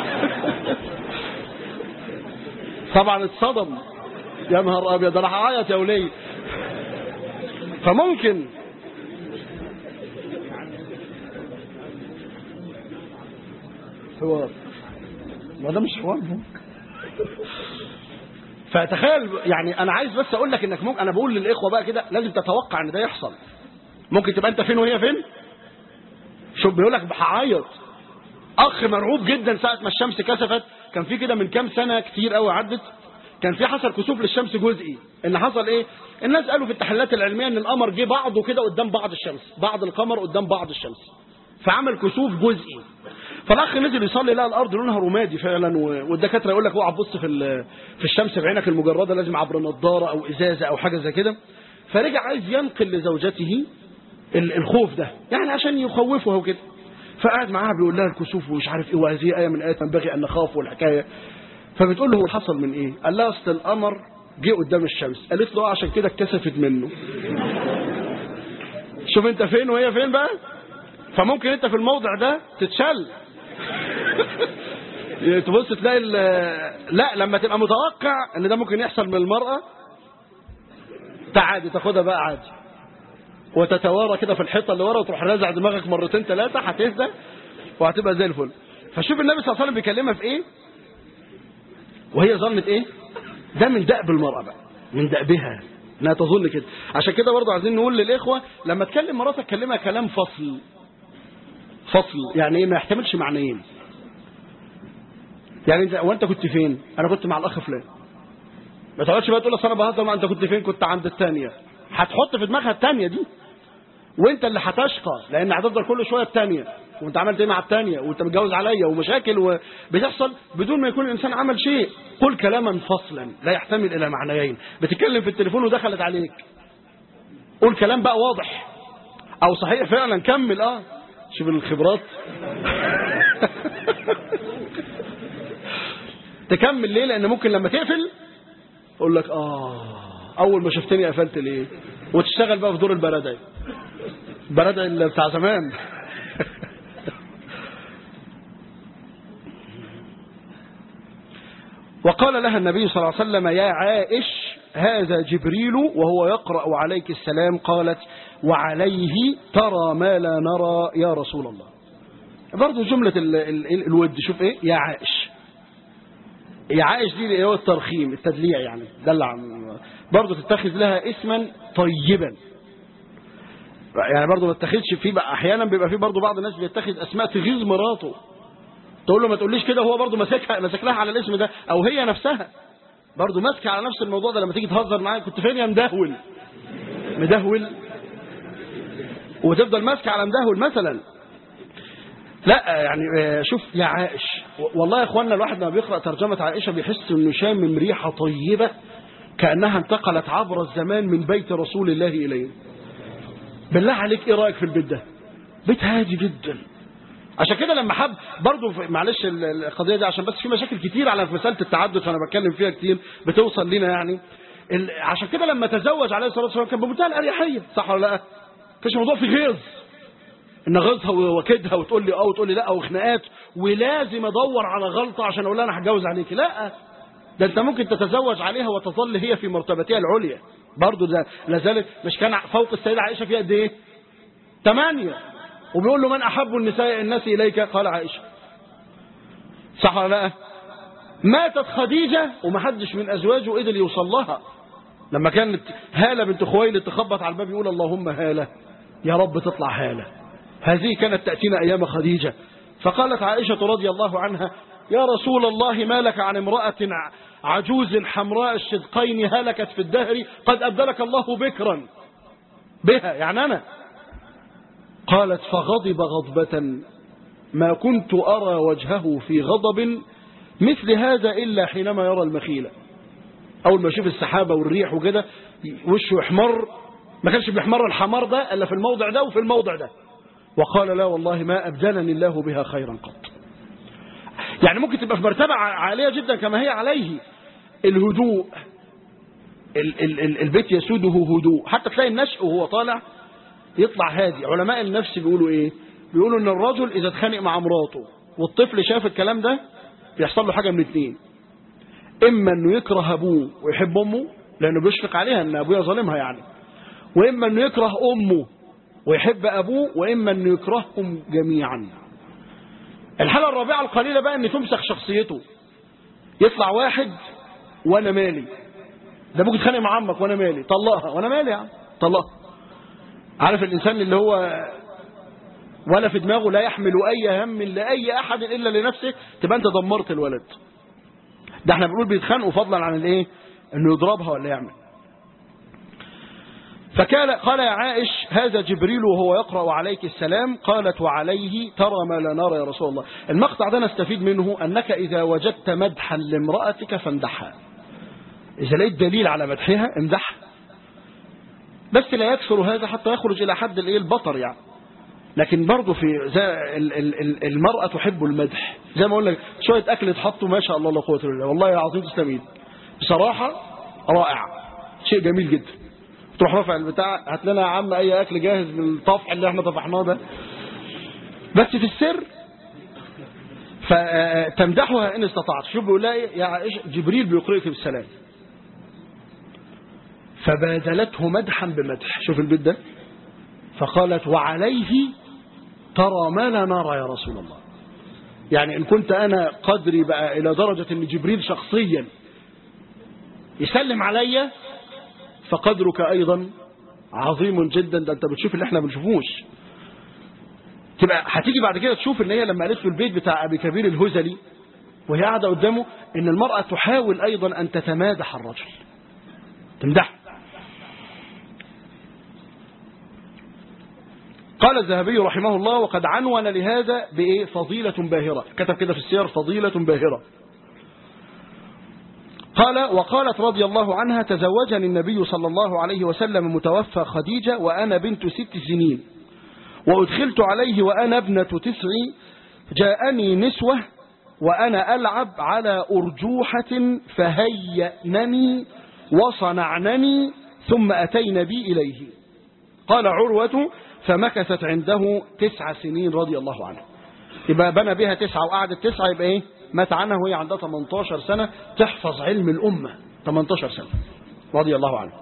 طبعا اتصدم يا نهار ابيض انا هعيط يا ولي فممكن حوار ما ده مش حوار ده فتخيل يعني انا عايز بس اقول لك انك ممكن انا بقول للاخوه بقى كده لازم تتوقع ان ده يحصل ممكن تبقى انت فين وهي فين شوف بيقول لك هعيط اخ مرعوب جدا ساعه ما الشمس كسفت كان في كده من كام سنه كتير قوي عدت كان في حصل كسوف للشمس جزئي ان حصل ايه الناس قالوا في التحليلات العلميه ان القمر جه بعضه كده قدام بعض الشمس بعض القمر قدام بعض الشمس فعمل كسوف جزئي فالاخ نزل يصلي لقى الارض لونها رمادي فعلا و- والدكاتره يقول لك اوعى تبص في ال- في الشمس بعينك المجرده لازم عبر نظاره او ازازه او حاجه زي كده فرجع عايز ينقل لزوجته ال- الخوف ده يعني عشان يخوفها وكده فقعد معاها بيقول لها الكسوف ومش عارف ايه وهذه ايه من ايات ينبغي ان نخاف والحكايه فبتقول له هو حصل من ايه قال لها اصل القمر جه قدام الشمس قالت له اه عشان كده اتكسفت منه شوف انت فين وهي فين بقى فممكن انت في الموضع ده تتشل تبص تلاقي ال- لا لما تبقى متوقع ان ده ممكن يحصل من المرأة تعادي تاخدها بقى عادي وتتوارى كده في الحيطه اللي ورا وتروح رازع دماغك مرتين ثلاثه هتهدى وهتبقى زي الفل فشوف النبي صلى الله عليه وسلم بيكلمها في ايه وهي ظنت ايه ده من دأب المرأة بقى من دأبها انها تظن كده عشان كده برضه عايزين نقول للاخوه لما تكلم مراتك كلمها كلام فصل فصل يعني ايه ما يحتملش معنيين يعني انت وانت كنت فين انا كنت مع الاخ فلان ما تقعدش بقى تقول اصل انا بهزر ما انت كنت فين كنت عند الثانيه هتحط في دماغها الثانيه دي وانت اللي هتشقى لان هتفضل كل شويه الثانيه وانت عملت ايه مع الثانيه وانت متجوز عليا ومشاكل وبتحصل بدون ما يكون الانسان عمل شيء قل كلاما فصلا لا يحتمل الى معنيين بتتكلم في التليفون ودخلت عليك قول كلام بقى واضح او صحيح فعلا كمل اه شوف الخبرات تكمل ليه لان ممكن لما تقفل اقول لك اه اول ما شفتني قفلت ليه وتشتغل بقى في دور البرادعي البرادعي اللي بتاع زمان وقال لها النبي صلى الله عليه وسلم يا عائش هذا جبريل وهو يقرأ عليك السلام قالت وعليه ترى ما لا نرى يا رسول الله برضو جملة ال ال الود شوف ايه يا عائش يا عائش دي هو الترخيم التدليع يعني دلع برضو تتخذ لها اسما طيبا يعني برضو ما تتخذش فيه بقى احيانا بيبقى فيه برضو بعض الناس بيتخذ اسماء تغيظ مراته تقول له ما تقوليش كده وهو برضو ماسكها ماسك لها على الاسم ده او هي نفسها برضو ماسكه على نفس الموضوع ده لما تيجي تهزر معايا كنت فين يا مدهول مدهول وتفضل ماسكه على مدهول مثلا لا يعني آه، شوف يا عائش و- والله يا اخوانا الواحد لما بيقرا ترجمه عائشه بيحس انه شامم ريحه طيبه كانها انتقلت عبر الزمان من بيت رسول الله اليه بالله عليك ايه رايك في البيت ده بيت هادي جدا عشان كده لما حب برضه في- معلش ال- ال- القضيه دي عشان بس في مشاكل كتير على مساله التعدد فانا بتكلم فيها كتير بتوصل لنا يعني ال- عشان كده لما تزوج عليه الصلاه والسلام كان بمنتهى الاريحيه صح ولا لا؟ مفيش موضوع في غيظ نغزها وكدها وتقول لي اه وتقول لي لا وخناقات ولازم ادور على غلطه عشان اقول لها انا هتجوز عليك لا ده انت ممكن تتزوج عليها وتظل هي في مرتبتها العليا برضه ده لازالت مش كان فوق السيده عائشه في قد ايه؟ ثمانيه وبيقول له من احب النساء الناس اليك؟ قال عائشه صح ولا لا؟ ماتت خديجه ومحدش من ازواجه قدر يوصل لها لما كانت هاله بنت خويلد تخبط على الباب يقول اللهم هاله يا رب تطلع هاله هذه كانت تاتينا ايام خديجه فقالت عائشه رضي الله عنها يا رسول الله ما لك عن امرأة عجوز حمراء الشدقين هلكت في الدهر قد أبدلك الله بكرا بها يعني أنا قالت فغضب غضبة ما كنت أرى وجهه في غضب مثل هذا إلا حينما يرى المخيلة أول ما يشوف السحابة والريح وكده وشه يحمر ما كانش بيحمر الحمار ده إلا في الموضع ده وفي الموضع ده وقال لا والله ما أبدلني الله بها خيرا قط يعني ممكن تبقى في مرتبة عالية جدا كما هي عليه الهدوء ال ال ال البيت يسوده هدوء حتى تلاقي النشء وهو طالع يطلع هادي علماء النفس بيقولوا ايه بيقولوا ان الرجل اذا اتخانق مع مراته والطفل شاف الكلام ده بيحصل له حاجة من اتنين اما انه يكره ابوه ويحب امه لانه بيشفق عليها ان ابويا ظالمها يعني واما انه يكره امه ويحب ابوه واما انه يكرههم جميعا الحالة الرابعة القليلة بقى ان تمسك شخصيته يطلع واحد وانا مالي ده ممكن تخانق مع عمك وانا مالي طلقها وانا مالي يا عم طلقها عارف الانسان اللي هو ولا في دماغه لا يحمل اي هم لاي احد الا لنفسه تبقى انت دمرت الولد ده احنا بنقول بيتخانقوا فضلا عن الايه انه يضربها ولا يعمل فقال قال يا عائش هذا جبريل وهو يقرأ عليك السلام قالت وعليه ترى ما لا نرى يا رسول الله المقطع ده نستفيد منه أنك إذا وجدت مدحا لامرأتك فامدحها إذا لقيت دليل على مدحها امدحها بس لا يكثر هذا حتى يخرج إلى حد الايه البطر يعني لكن برضه في زي المرأة تحب المدح زي ما أقول لك شوية أكل اتحطوا ما شاء الله لا قوة إلا بالله والله العظيم تستميل بصراحة رائع شيء جميل جدا تروح رافع البتاع هات لنا يا عم اي اكل جاهز من الطفح اللي احنا طفحناه ده بس في السر فتمدحها ان استطعت شوف بيقول لها يا عائشه جبريل بيقرئك بالسلام فبادلته مدحا بمدح شوف البيت ده فقالت وعليه ترى ما لا نرى يا رسول الله يعني ان كنت انا قدري بقى الى درجه ان جبريل شخصيا يسلم عليا فقدرك أيضا عظيم جدا ده أنت بتشوف اللي احنا بنشوفوش تبقى هتيجي بعد كده تشوف ان هي لما قالت له البيت بتاع ابي كبير الهزلي وهي قاعده قدامه ان المراه تحاول ايضا ان تتمادح الرجل تمدحه قال الذهبي رحمه الله وقد عنون لهذا بايه فضيله باهره كتب كده في السير فضيله باهره قال وقالت رضي الله عنها تزوجني النبي صلى الله عليه وسلم متوفى خديجة وأنا بنت ست سنين وأدخلت عليه وأنا ابنة تسع جاءني نسوة وأنا ألعب على أرجوحة فهيأنني وصنعنني ثم أتين بي إليه قال عروة فمكثت عنده تسع سنين رضي الله عنه يبقى بنى بها تسعة وقعدت تسعة يبقى ايه مات عنها وهي عندها 18 سنة تحفظ علم الأمة 18 سنة رضي الله عنه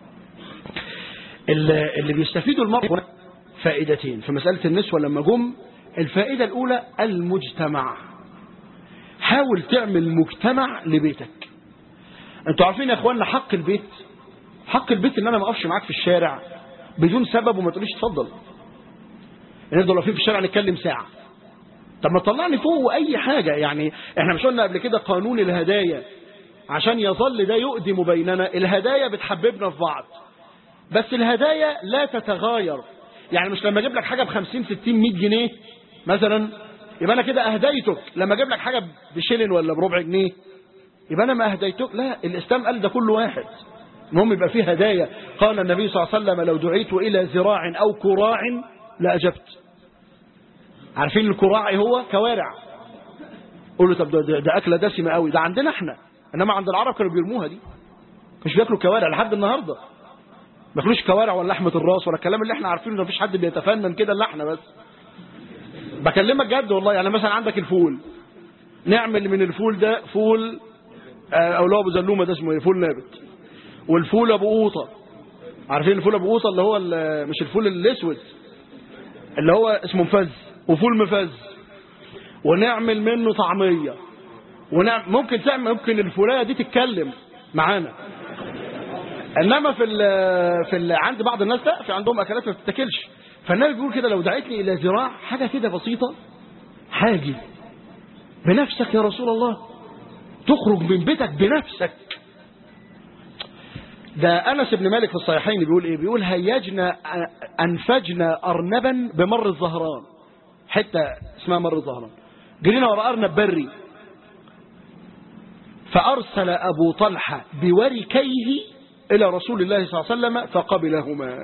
اللي بيستفيدوا المرء فائدتين في مسألة النسوة لما جم الفائدة الأولى المجتمع حاول تعمل مجتمع لبيتك انتوا عارفين يا اخوانا حق البيت حق البيت ان انا ما اقفش معاك في الشارع بدون سبب وما تقوليش اتفضل نفضل واقفين في الشارع نتكلم ساعه طب ما طلعني فوق اي حاجة يعني احنا مش قلنا قبل كده قانون الهدايا عشان يظل ده يؤدم بيننا الهدايا بتحببنا في بعض بس الهدايا لا تتغاير يعني مش لما اجيب لك حاجة ب 50 60 100 جنيه مثلا يبقى انا كده اهديتك لما اجيب لك حاجة بشيلن ولا بربع جنيه يبقى انا ما اهديتك لا الاسلام قال ده كل واحد المهم يبقى فيه هدايا قال النبي صلى الله عليه وسلم لو دعيت الى ذراع او كراع لاجبت عارفين الكراعي هو كوارع قول له طب ده, ده, ده أكلة دسمة قوي ده عندنا احنا إنما عند العرب كانوا بيرموها دي مش بياكلوا كوارع لحد النهاردة ما بياكلوش كوارع ولا لحمة الراس ولا الكلام اللي احنا عارفينه ده مفيش حد بيتفنن كده الا احنا بس بكلمك جد والله يعني مثلا عندك الفول نعمل من الفول ده فول آه، او اللي هو ابو زلومه ده اسمه ايه فول نابت والفول ابو قوطه عارفين الفول ابو قوطه اللي هو ال- مش الفول الاسود اللي هو اسمه مفز وفول مفز ونعمل منه طعميه ونعمل ممكن تعمل ممكن الفولايه دي تتكلم معانا انما في ال في ال عند بعض الناس لا في عندهم اكلات ما بتتاكلش فالنبي بيقول كده لو دعيتني الى ذراع حاجه كده بسيطه حاجه بنفسك يا رسول الله تخرج من بيتك بنفسك ده انس بن مالك في الصحيحين بيقول ايه بيقول هيجنا انفجنا ارنبا بمر الظهران حته اسمها مر الظهران جرينا ورا ارنب بري فارسل ابو طلحه بوركيه الى رسول الله صلى الله عليه وسلم فقبلهما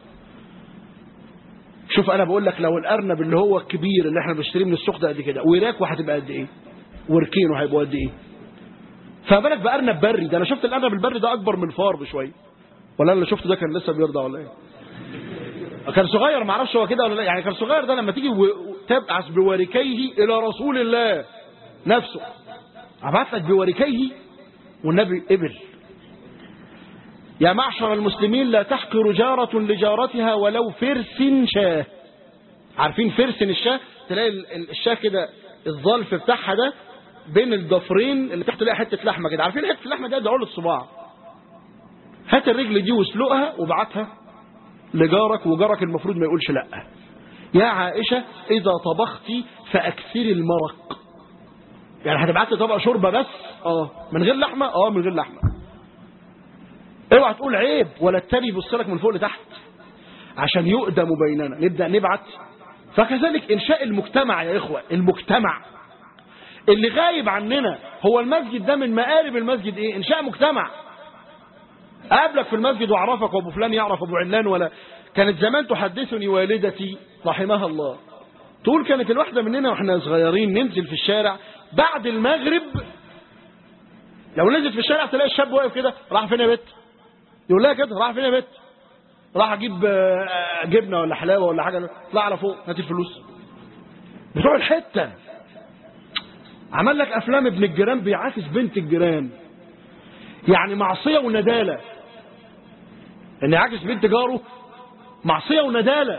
شوف انا بقول لك لو الارنب اللي هو الكبير اللي احنا بنشتريه من السوق ده قد كده وراكه هتبقى قد ايه وركينه هيبقوا قد ايه فبالك بارنب بري ده انا شفت الارنب البري ده اكبر من الفار بشويه ولا انا اللي شفته ده كان لسه بيرضع ولا ايه كان صغير ما اعرفش هو كده ولا لا يعني كان صغير ده لما تيجي و- تبعث بوركيه الى رسول الله نفسه ابعث لك بوركيه والنبي قبل يا معشر المسلمين لا تحقر جارة لجارتها ولو فرس شاه عارفين فرس الشاه تلاقي ال- ال- الشاه كده الظلف بتاعها ده بين الضفرين اللي تحت تلاقي حته لحمه كده عارفين حته اللحمه دي ده عول الصباع هات الرجل دي واسلقها وابعتها لجارك وجارك المفروض ما يقولش لا يا عائشه اذا طبختي فاكثري المرق يعني هتبعت لي طبق شوربه بس اه من غير لحمه اه من غير لحمه اوعى تقول عيب ولا التاني يبص لك من فوق لتحت عشان يؤدم بيننا نبدا نبعت فكذلك انشاء المجتمع يا اخوه المجتمع اللي غايب عننا هو المسجد ده من مقالب المسجد ايه انشاء مجتمع قابلك في المسجد واعرفك وابو فلان يعرف ابو علان ولا كانت زمان تحدثني والدتي رحمها الله تقول كانت الواحده مننا واحنا صغيرين ننزل في الشارع بعد المغرب لو نزلت في الشارع تلاقي الشاب واقف كده راح فين يا بت يقول لها كده راح فين يا بت راح اجيب آه، جبنه ولا حلاوه ولا حاجه اطلع على فوق هات الفلوس بتوع الحته عمل لك افلام ابن الجيران بيعاكس بنت الجيران يعني معصيه ونداله ان يعاكس بنت جاره معصيه ونداله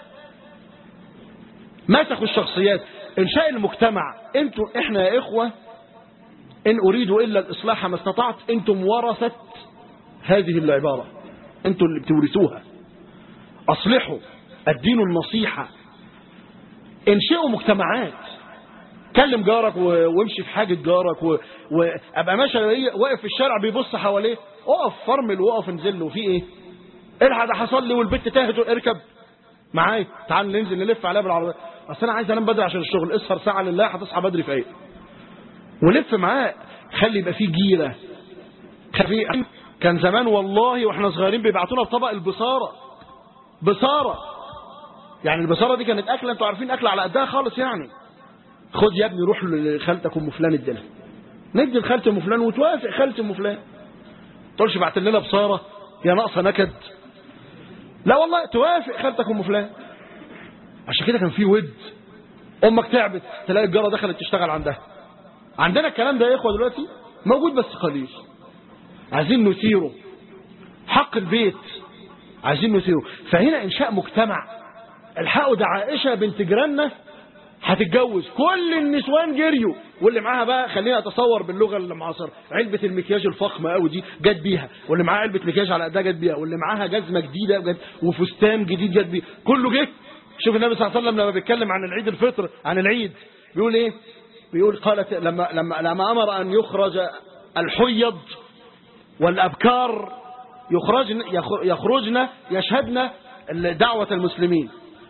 مسخوا الشخصيات انشاء المجتمع انتوا احنا يا اخوه ان اريد الا الاصلاح ما استطعت انتم ورثه هذه العباره انتوا اللي بتورثوها اصلحوا الدين النصيحه انشئوا مجتمعات كلم جارك و- وامشي في حاجة جارك و- وابقى ماشي ألاقيه واقف في الشارع بيبص حواليه اقف فرمل وقف انزل له في ايه الحق ده حصل لي والبت تاهت اركب معايا تعال ننزل نلف عليها بالعربيه اصل انا عايز انام بدري عشان الشغل اسهر ساعه لله هتصحى بدري في ايه ولف معاه خلي يبقى فيه جيره خفي كان زمان والله واحنا صغيرين بيبعتونا بطبق البصاره بصاره يعني البصاره دي كانت اكله انتوا عارفين اكله على قدها خالص يعني خد يا ابني روح لخالتك ام فلان اديلها ندي لخالتي ام فلان وتوافق خالتي ام فلان تقولش بعت لنا بصاره يا ناقصه نكد لا والله توافق خالتك ام فلان عشان كده كان في ود امك تعبت تلاقي الجاره دخلت تشتغل عندها عندنا الكلام ده يا اخوه دلوقتي موجود بس قليل عايزين نثيره حق البيت عايزين نثيره فهنا انشاء مجتمع الحقوا ده عائشه بنت جيراننا هتتجوز كل النسوان جريوا واللي معاها بقى خلينا اتصور باللغه المعاصره علبه المكياج الفخمه قوي دي جت بيها واللي معاها علبه مكياج على قدها جت بيها واللي معاها جزمه جديده جت وفستان جديد جت بيه كله جه شوف النبي صلى الله عليه وسلم لما بيتكلم عن العيد الفطر عن العيد بيقول ايه بيقول قالت لما لما لما امر ان يخرج الحيض والابكار يخرجن يخرجن يشهدن دعوه المسلمين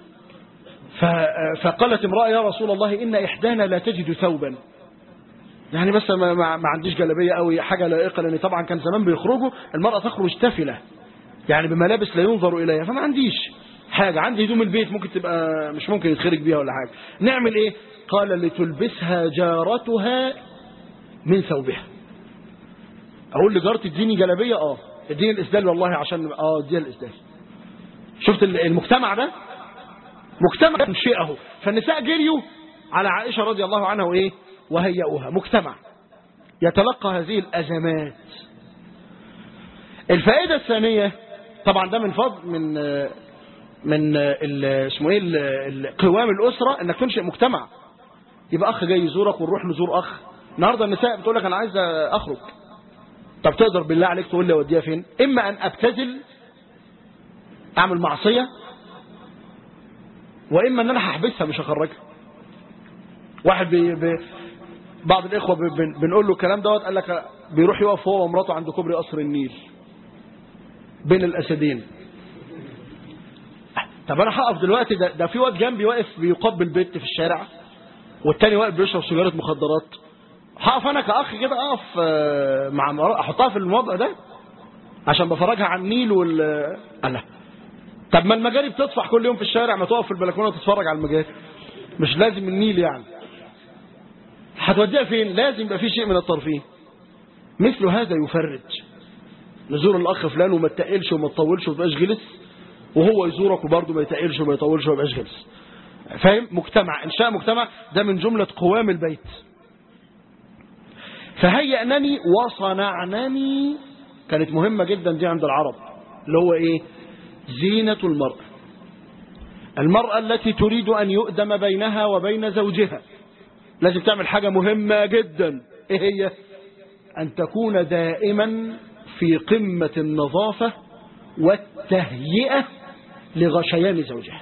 ف- فقالت امرأة يا رسول الله إن إحدانا لا تجد ثوبا يعني بس ما, ما, ما عنديش جلبية أو حاجة لائقة لأن طبعا كان زمان بيخرجوا المرأة تخرج تفلة يعني بملابس لا ينظر إليها فما عنديش حاجة عندي هدوم البيت ممكن تبقى مش ممكن يتخرج بيها ولا حاجة نعمل إيه قال لتلبسها جارتها من ثوبها أقول لجارتي اديني جلبية اه اديني الإسدال والله عشان اه اديها الإسدال شفت المجتمع ده مجتمع تنشئه فالنساء جريوا على عائشة رضي الله عنها وإيه وهيئوها مجتمع يتلقى هذه الأزمات الفائدة الثانية طبعا ده من فضل من من ال- اسمه ايه ال- ال- قوام الأسرة انك تنشئ مجتمع يبقى أخ جاي يزورك ونروح نزور أخ النهارده النساء بتقول لك أنا عايز أخرج طب تقدر بالله عليك تقول لي أوديها فين إما أن أبتذل أعمل معصية وإما أن أنا هحبسها مش هخرجها واحد بي بي بعض الإخوة بي بن- بنقول له الكلام دوت قال لك بيروح يقف هو ومراته عند كوبري قصر النيل بين الأسدين طب أنا هقف دلوقتي ده, ده في واد جنبي واقف بيقبل بنت في الشارع والتاني واقف بيشرب سيجارة مخدرات هقف أنا كأخ كده أقف آه، مع مرأة أحطها في الموضع ده عشان بفرجها على النيل وال الله طب ما المجاري بتطفح كل يوم في الشارع ما تقف في البلكونه وتتفرج على المجاري مش لازم النيل يعني هتوديها فين لازم يبقى في شيء من الترفيه مثل هذا يفرج نزور الاخ فلان وما تقلش وما تطولش وما تبقاش جلس وهو يزورك وبرضه ما يتقلش وما يطولش وما يبقاش جلس فاهم مجتمع انشاء مجتمع ده من جمله قوام البيت فهيأنني وصنعنني كانت مهمة جدا دي عند العرب اللي هو ايه زينة المرأة المرأة التي تريد أن يؤدم بينها وبين زوجها لازم تعمل حاجة مهمة جدا ايه هي أن تكون دائما في قمة النظافة والتهيئة لغشيان زوجها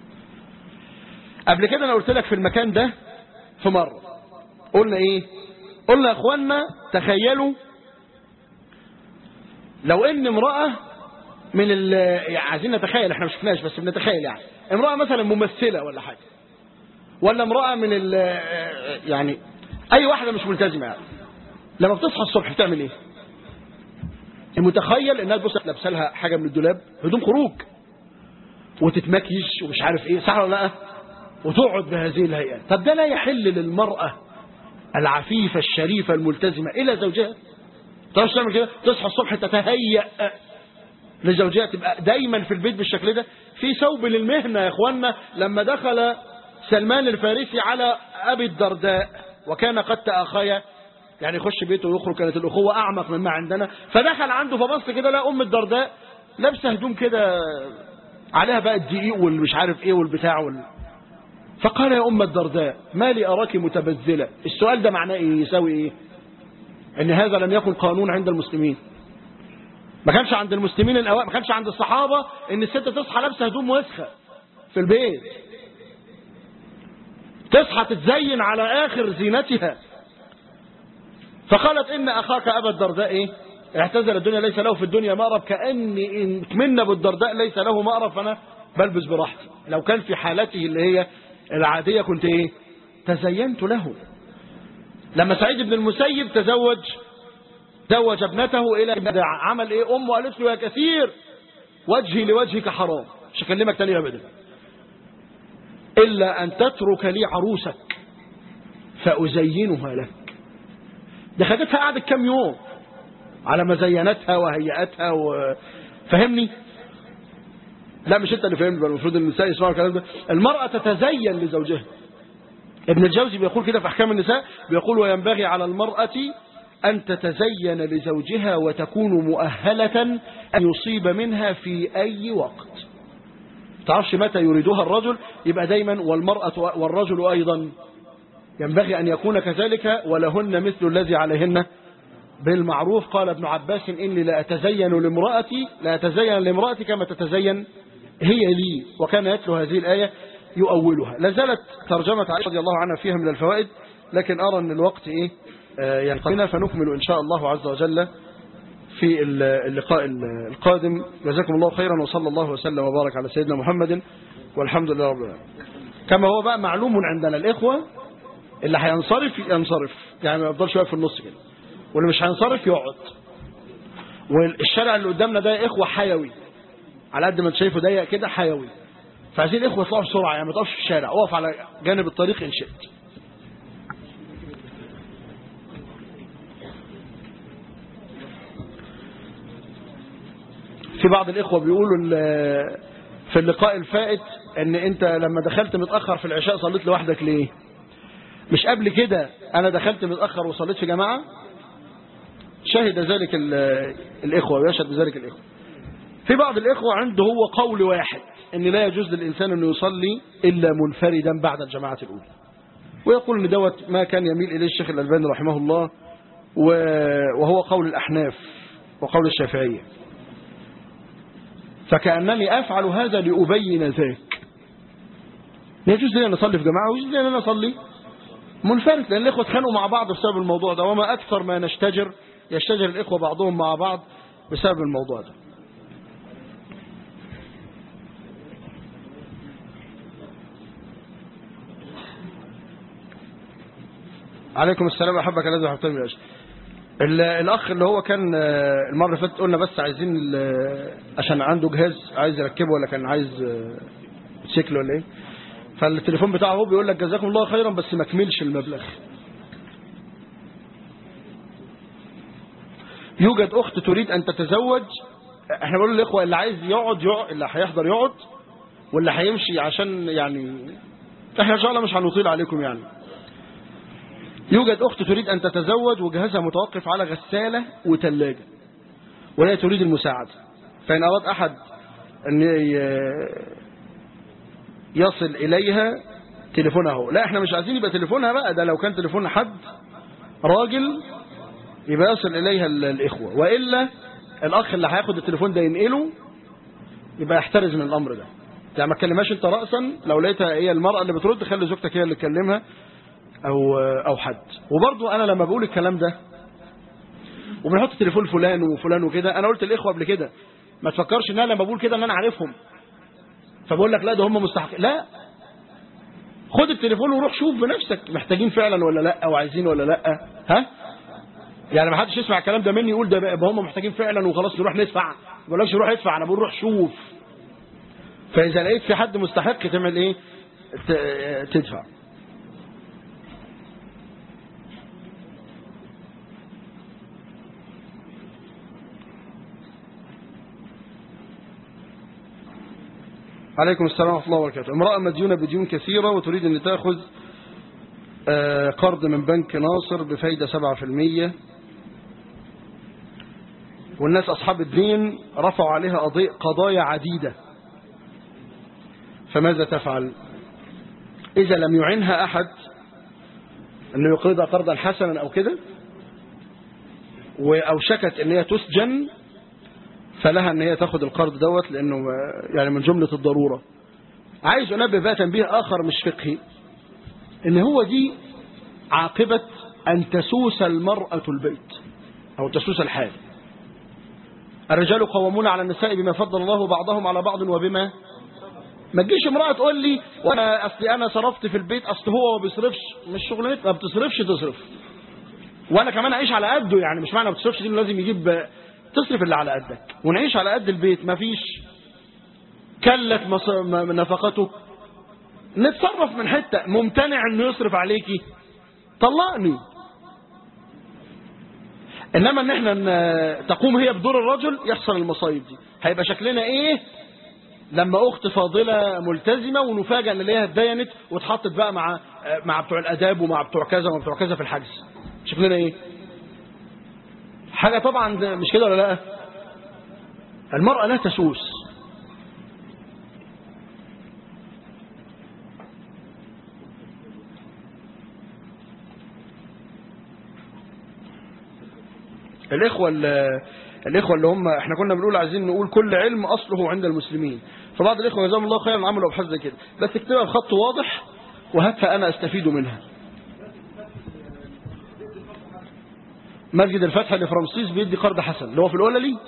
قبل كده أنا قلت لك في المكان ده في مرة قلنا ايه قلنا يا اخوانا تخيلوا لو ان امرأة من ال يعني عايزين نتخيل احنا ما شفناش بس بنتخيل يعني امرأة مثلا ممثلة ولا حاجة ولا امرأة من ال يعني اي واحدة مش ملتزمة يعني لما بتصحى الصبح بتعمل ايه المتخيل انها تبص لابسه لها حاجة من الدولاب هدوم خروج وتتمكيش ومش عارف ايه صح ولا لا وتقعد بهذه الهيئات طب ده لا يحل للمرأة العفيفة الشريفة الملتزمة إلى زوجها تعرفش تعمل كده تصحى الصبح تتهيأ لزوجها تبقى دايما في البيت بالشكل ده في ثوب للمهنة يا اخوانا لما دخل سلمان الفارسي على أبي الدرداء وكان قد تأخيا يعني يخش بيته ويخرج كانت الأخوة أعمق مما عندنا فدخل عنده فبص كده لا أم الدرداء لابسة هدوم كده عليها بقى الدقيق والمش عارف ايه والبتاع وال... فقال يا أم الدرداء ما لي أراك متبذلة السؤال ده معناه إيه يساوي إيه إن هذا لم يكن قانون عند المسلمين ما كانش عند المسلمين الأوائل ما كانش عند الصحابة إن الست تصحى لابسة هدوم وسخة في البيت تصحى تتزين على آخر زينتها فقالت إن أخاك أبا الدرداء إيه اعتزل الدنيا ليس له في الدنيا مأرب كأني إن كمنا بالدرداء ليس له مأرب فأنا بلبس براحتي لو كان في حالته اللي هي العادية كنت ايه تزينت له لما سعيد بن المسيب تزوج زوج ابنته الى عمل ايه امه قالت له يا كثير وجهي لوجهك حرام مش هكلمك تاني ابدا الا ان تترك لي عروسك فازينها لك دي خدتها قعدت كام يوم على ما زينتها وهيئتها و... فهمني لا مش انت اللي فهمت بقى المفروض النساء يسمعوا الكلام ده المرأة تتزين لزوجها ابن الجوزي بيقول كده في احكام النساء بيقول وينبغي على المرأة أن تتزين لزوجها وتكون مؤهلة أن يصيب منها في أي وقت تعرفش متى يريدها الرجل يبقى دايما والمرأة والرجل أيضا ينبغي أن يكون كذلك ولهن مثل الذي عليهن بالمعروف قال ابن عباس إني لا أتزين لامرأتي لا أتزين لامرأتي كما تتزين هي لي وكان يتلو هذه الآية يؤولها لازالت ترجمة عائشة رضي الله عنها فيها من الفوائد لكن أرى أن الوقت إيه آه ينقلنا فنكمل إن شاء الله عز وجل في اللقاء القادم جزاكم الله خيرا وصلى الله وسلم وبارك على سيدنا محمد والحمد لله رب العالمين كما هو بقى معلوم عندنا الإخوة اللي هينصرف ينصرف يعني ما يفضلش واقف في النص كده واللي مش هينصرف يقعد والشارع اللي قدامنا ده إخوة حيوي على قد ما انت شايفه ضيق كده حيوي فعايزين الاخوه يطلعوا بسرعه يعني ما تقفش في الشارع اقف على جانب الطريق ان شئت في بعض الاخوه بيقولوا في اللقاء الفائت ان انت لما دخلت متأخر في العشاء صليت لوحدك ليه مش قبل كده انا دخلت متأخر وصليت في جماعة شهد ذلك ال- الإخوة ويشهد بذلك الإخوة في بعض الإخوة عنده هو قول واحد ان لا يجوز للإنسان أن يصلي إلا منفردا بعد الجماعة الأولى ويقول ان دوت ما كان يميل إليه الشيخ الألباني رحمه الله و- وهو قول الأحناف وقول الشافعية فكأنني أفعل هذا لأبين ذاك يجوز لي أن أصلي في جماعة ويجوز لي أن أنا أصلي منفرد لأن الإخوة اتخانقوا مع بعض بسبب الموضوع ده وما أكثر ما نشتجر يشتجر الإخوة بعضهم مع بعض بسبب الموضوع ده عليكم السلام أحبك الذي أحبتني من أجل ال- الأخ اللي هو كان آه، المرة اللي فاتت قلنا بس عايزين ال- عشان عنده جهاز عايز يركبه ولا كان عايز آه، شكل ولا ايه فالتليفون بتاعه هو بيقول لك جزاكم الله خيرا بس ما كملش المبلغ يوجد أخت تريد أن تتزوج احنا بنقول للإخوة اللي عايز يقعد يقعد اللي هيحضر يقعد واللي هيمشي عشان يعني احنا ان شاء الله مش هنطيل عليكم يعني يوجد أخت تريد أن تتزوج وجهازها متوقف على غسالة وثلاجة وهي تريد المساعدة فإن أراد أحد أن ي- يصل إليها تليفونها لا احنا مش عايزين يبقى تليفونها بقى ده لو كان تليفون حد راجل يبقى يصل إليها ال- الإخوة وإلا الأخ اللي هياخد التليفون ده ينقله يبقى يحترز من الأمر ده يعني ما تكلمهاش انت رأسا لو لقيتها هي المرأة اللي بترد خلي زوجتك هي اللي تكلمها او او حد وبرضو انا لما بقول الكلام ده وبنحط تليفون فلان وفلان وكده انا قلت الاخوه قبل كده ما تفكرش ان انا لما بقول كده ان انا عارفهم فبقول لك لا ده هم مستحق لا خد التليفون وروح شوف بنفسك محتاجين فعلا ولا لا او عايزين ولا لا ها يعني ما حدش يسمع الكلام ده مني يقول ده بقى هم محتاجين فعلا وخلاص نروح ندفع ما بقولكش روح ادفع انا بقول روح شوف فاذا لقيت في حد مستحق تعمل ايه ت- تدفع عليكم السلام ورحمة الله وبركاته امرأة مديونة بديون كثيرة وتريد أن تأخذ آه، قرض من بنك ناصر بفايدة 7% والناس أصحاب الدين رفعوا عليها قضي- قضايا عديدة فماذا تفعل إذا لم يعنها أحد أنه يقرضها قرضا حسنا أو كده وأوشكت أن هي تسجن فلها ان هي تاخد القرض دوت لانه يعني من جملة الضرورة عايز انبه بقى تنبيه اخر مش فقهي ان هو دي عاقبة ان تسوس المرأة البيت او تسوس الحال الرجال قوامون على النساء بما فضل الله بعضهم على بعض وبما ما تجيش امرأة تقول لي وانا اصلي انا صرفت في البيت اصل هو ما بيصرفش مش شغلانتك ما بتصرفش تصرف وانا كمان اعيش على قده يعني مش معنى ما بتصرفش دي إنه لازم يجيب تصرف اللي على قدك ونعيش على قد البيت مفيش كلت مص- م- نفقته نتصرف من حتة ممتنع انه يصرف عليكي طلقني انما ان احنا ن- تقوم هي بدور الرجل يحصل المصايب دي هيبقى شكلنا ايه لما اخت فاضله ملتزمه ونفاجئ ان ليها اتدينت واتحطت بقى مع مع بتوع الاداب ومع بتوع كذا ومع بتوع كذا في الحجز شكلنا ايه حاجة طبعا ده مش كده ولا لا المرأة لا تسوس الإخوة ال- الإخوة اللي هم احنا كنا بنقول عايزين نقول كل علم أصله عند المسلمين فبعض الإخوة جزاهم الله خيرا عملوا أبحاث زي كده بس اكتبها بخط واضح وهاتها أنا أستفيد منها مسجد الفتح اللي في رمسيس بيدي قرض حسن اللي هو في الأولى ليه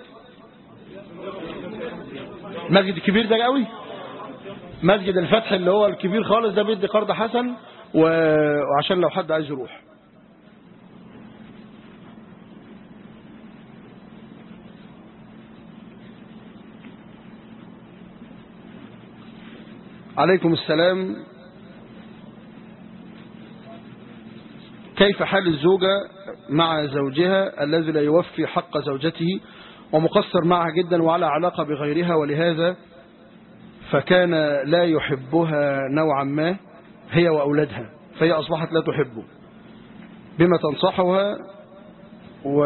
مسجد الكبير ده قوي مسجد الفتح اللي هو الكبير خالص ده بيدي قرض حسن و... وعشان لو حد عايز يروح عليكم السلام كيف حال الزوجة مع زوجها الذي لا يوفي حق زوجته ومقصر معها جدا وعلى علاقة بغيرها ولهذا فكان لا يحبها نوعا ما هي وأولادها فهي أصبحت لا تحبه بما تنصحها و...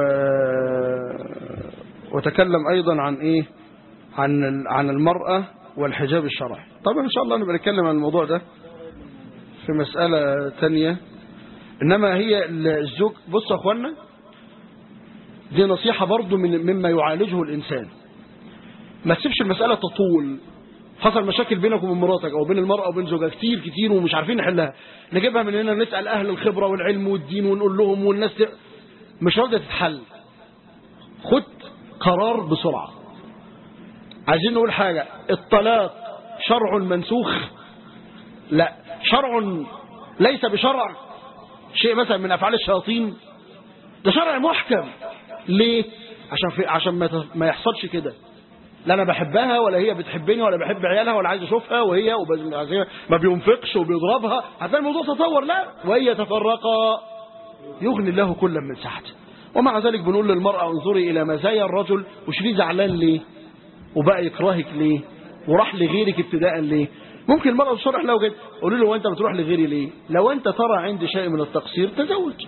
وتكلم أيضا عن إيه عن ال- عن المرأة والحجاب الشرعي طبعا إن شاء الله نبقى نتكلم عن الموضوع ده في مسألة تانية إنما هي الزوج بصوا يا أخوانا دي نصيحة برضو من مما يعالجه الإنسان ما تسيبش المسألة تطول حصل مشاكل بينك وبين مراتك أو بين المرأة وبين زوجها كتير كتير ومش عارفين نحلها نجيبها من هنا نسأل أهل الخبرة والعلم والدين ونقول لهم والناس ت... مش راضية تتحل خد قرار بسرعة عايزين نقول حاجة الطلاق شرع منسوخ لا شرع ليس بشرع شيء مثلا من أفعال الشياطين ده شرع محكم ليه عشان في عشان ما ت- ما يحصلش كده لا انا بحبها ولا هي بتحبني ولا بحب عيالها ولا عايز اشوفها وهي وب- ما بينفقش وبيضربها هتلاقي الموضوع تطور لا وهي يتفرقا يغني الله كلا من سعته ومع ذلك بنقول للمرأة انظري إلى مزايا الرجل وش ليه زعلان ليه وبقى يكرهك ليه وراح لغيرك ابتداء ليه ممكن المرأة تصرح له كده قولي له وانت بتروح لغيري ليه لو انت ترى عندي شيء من التقصير تزوج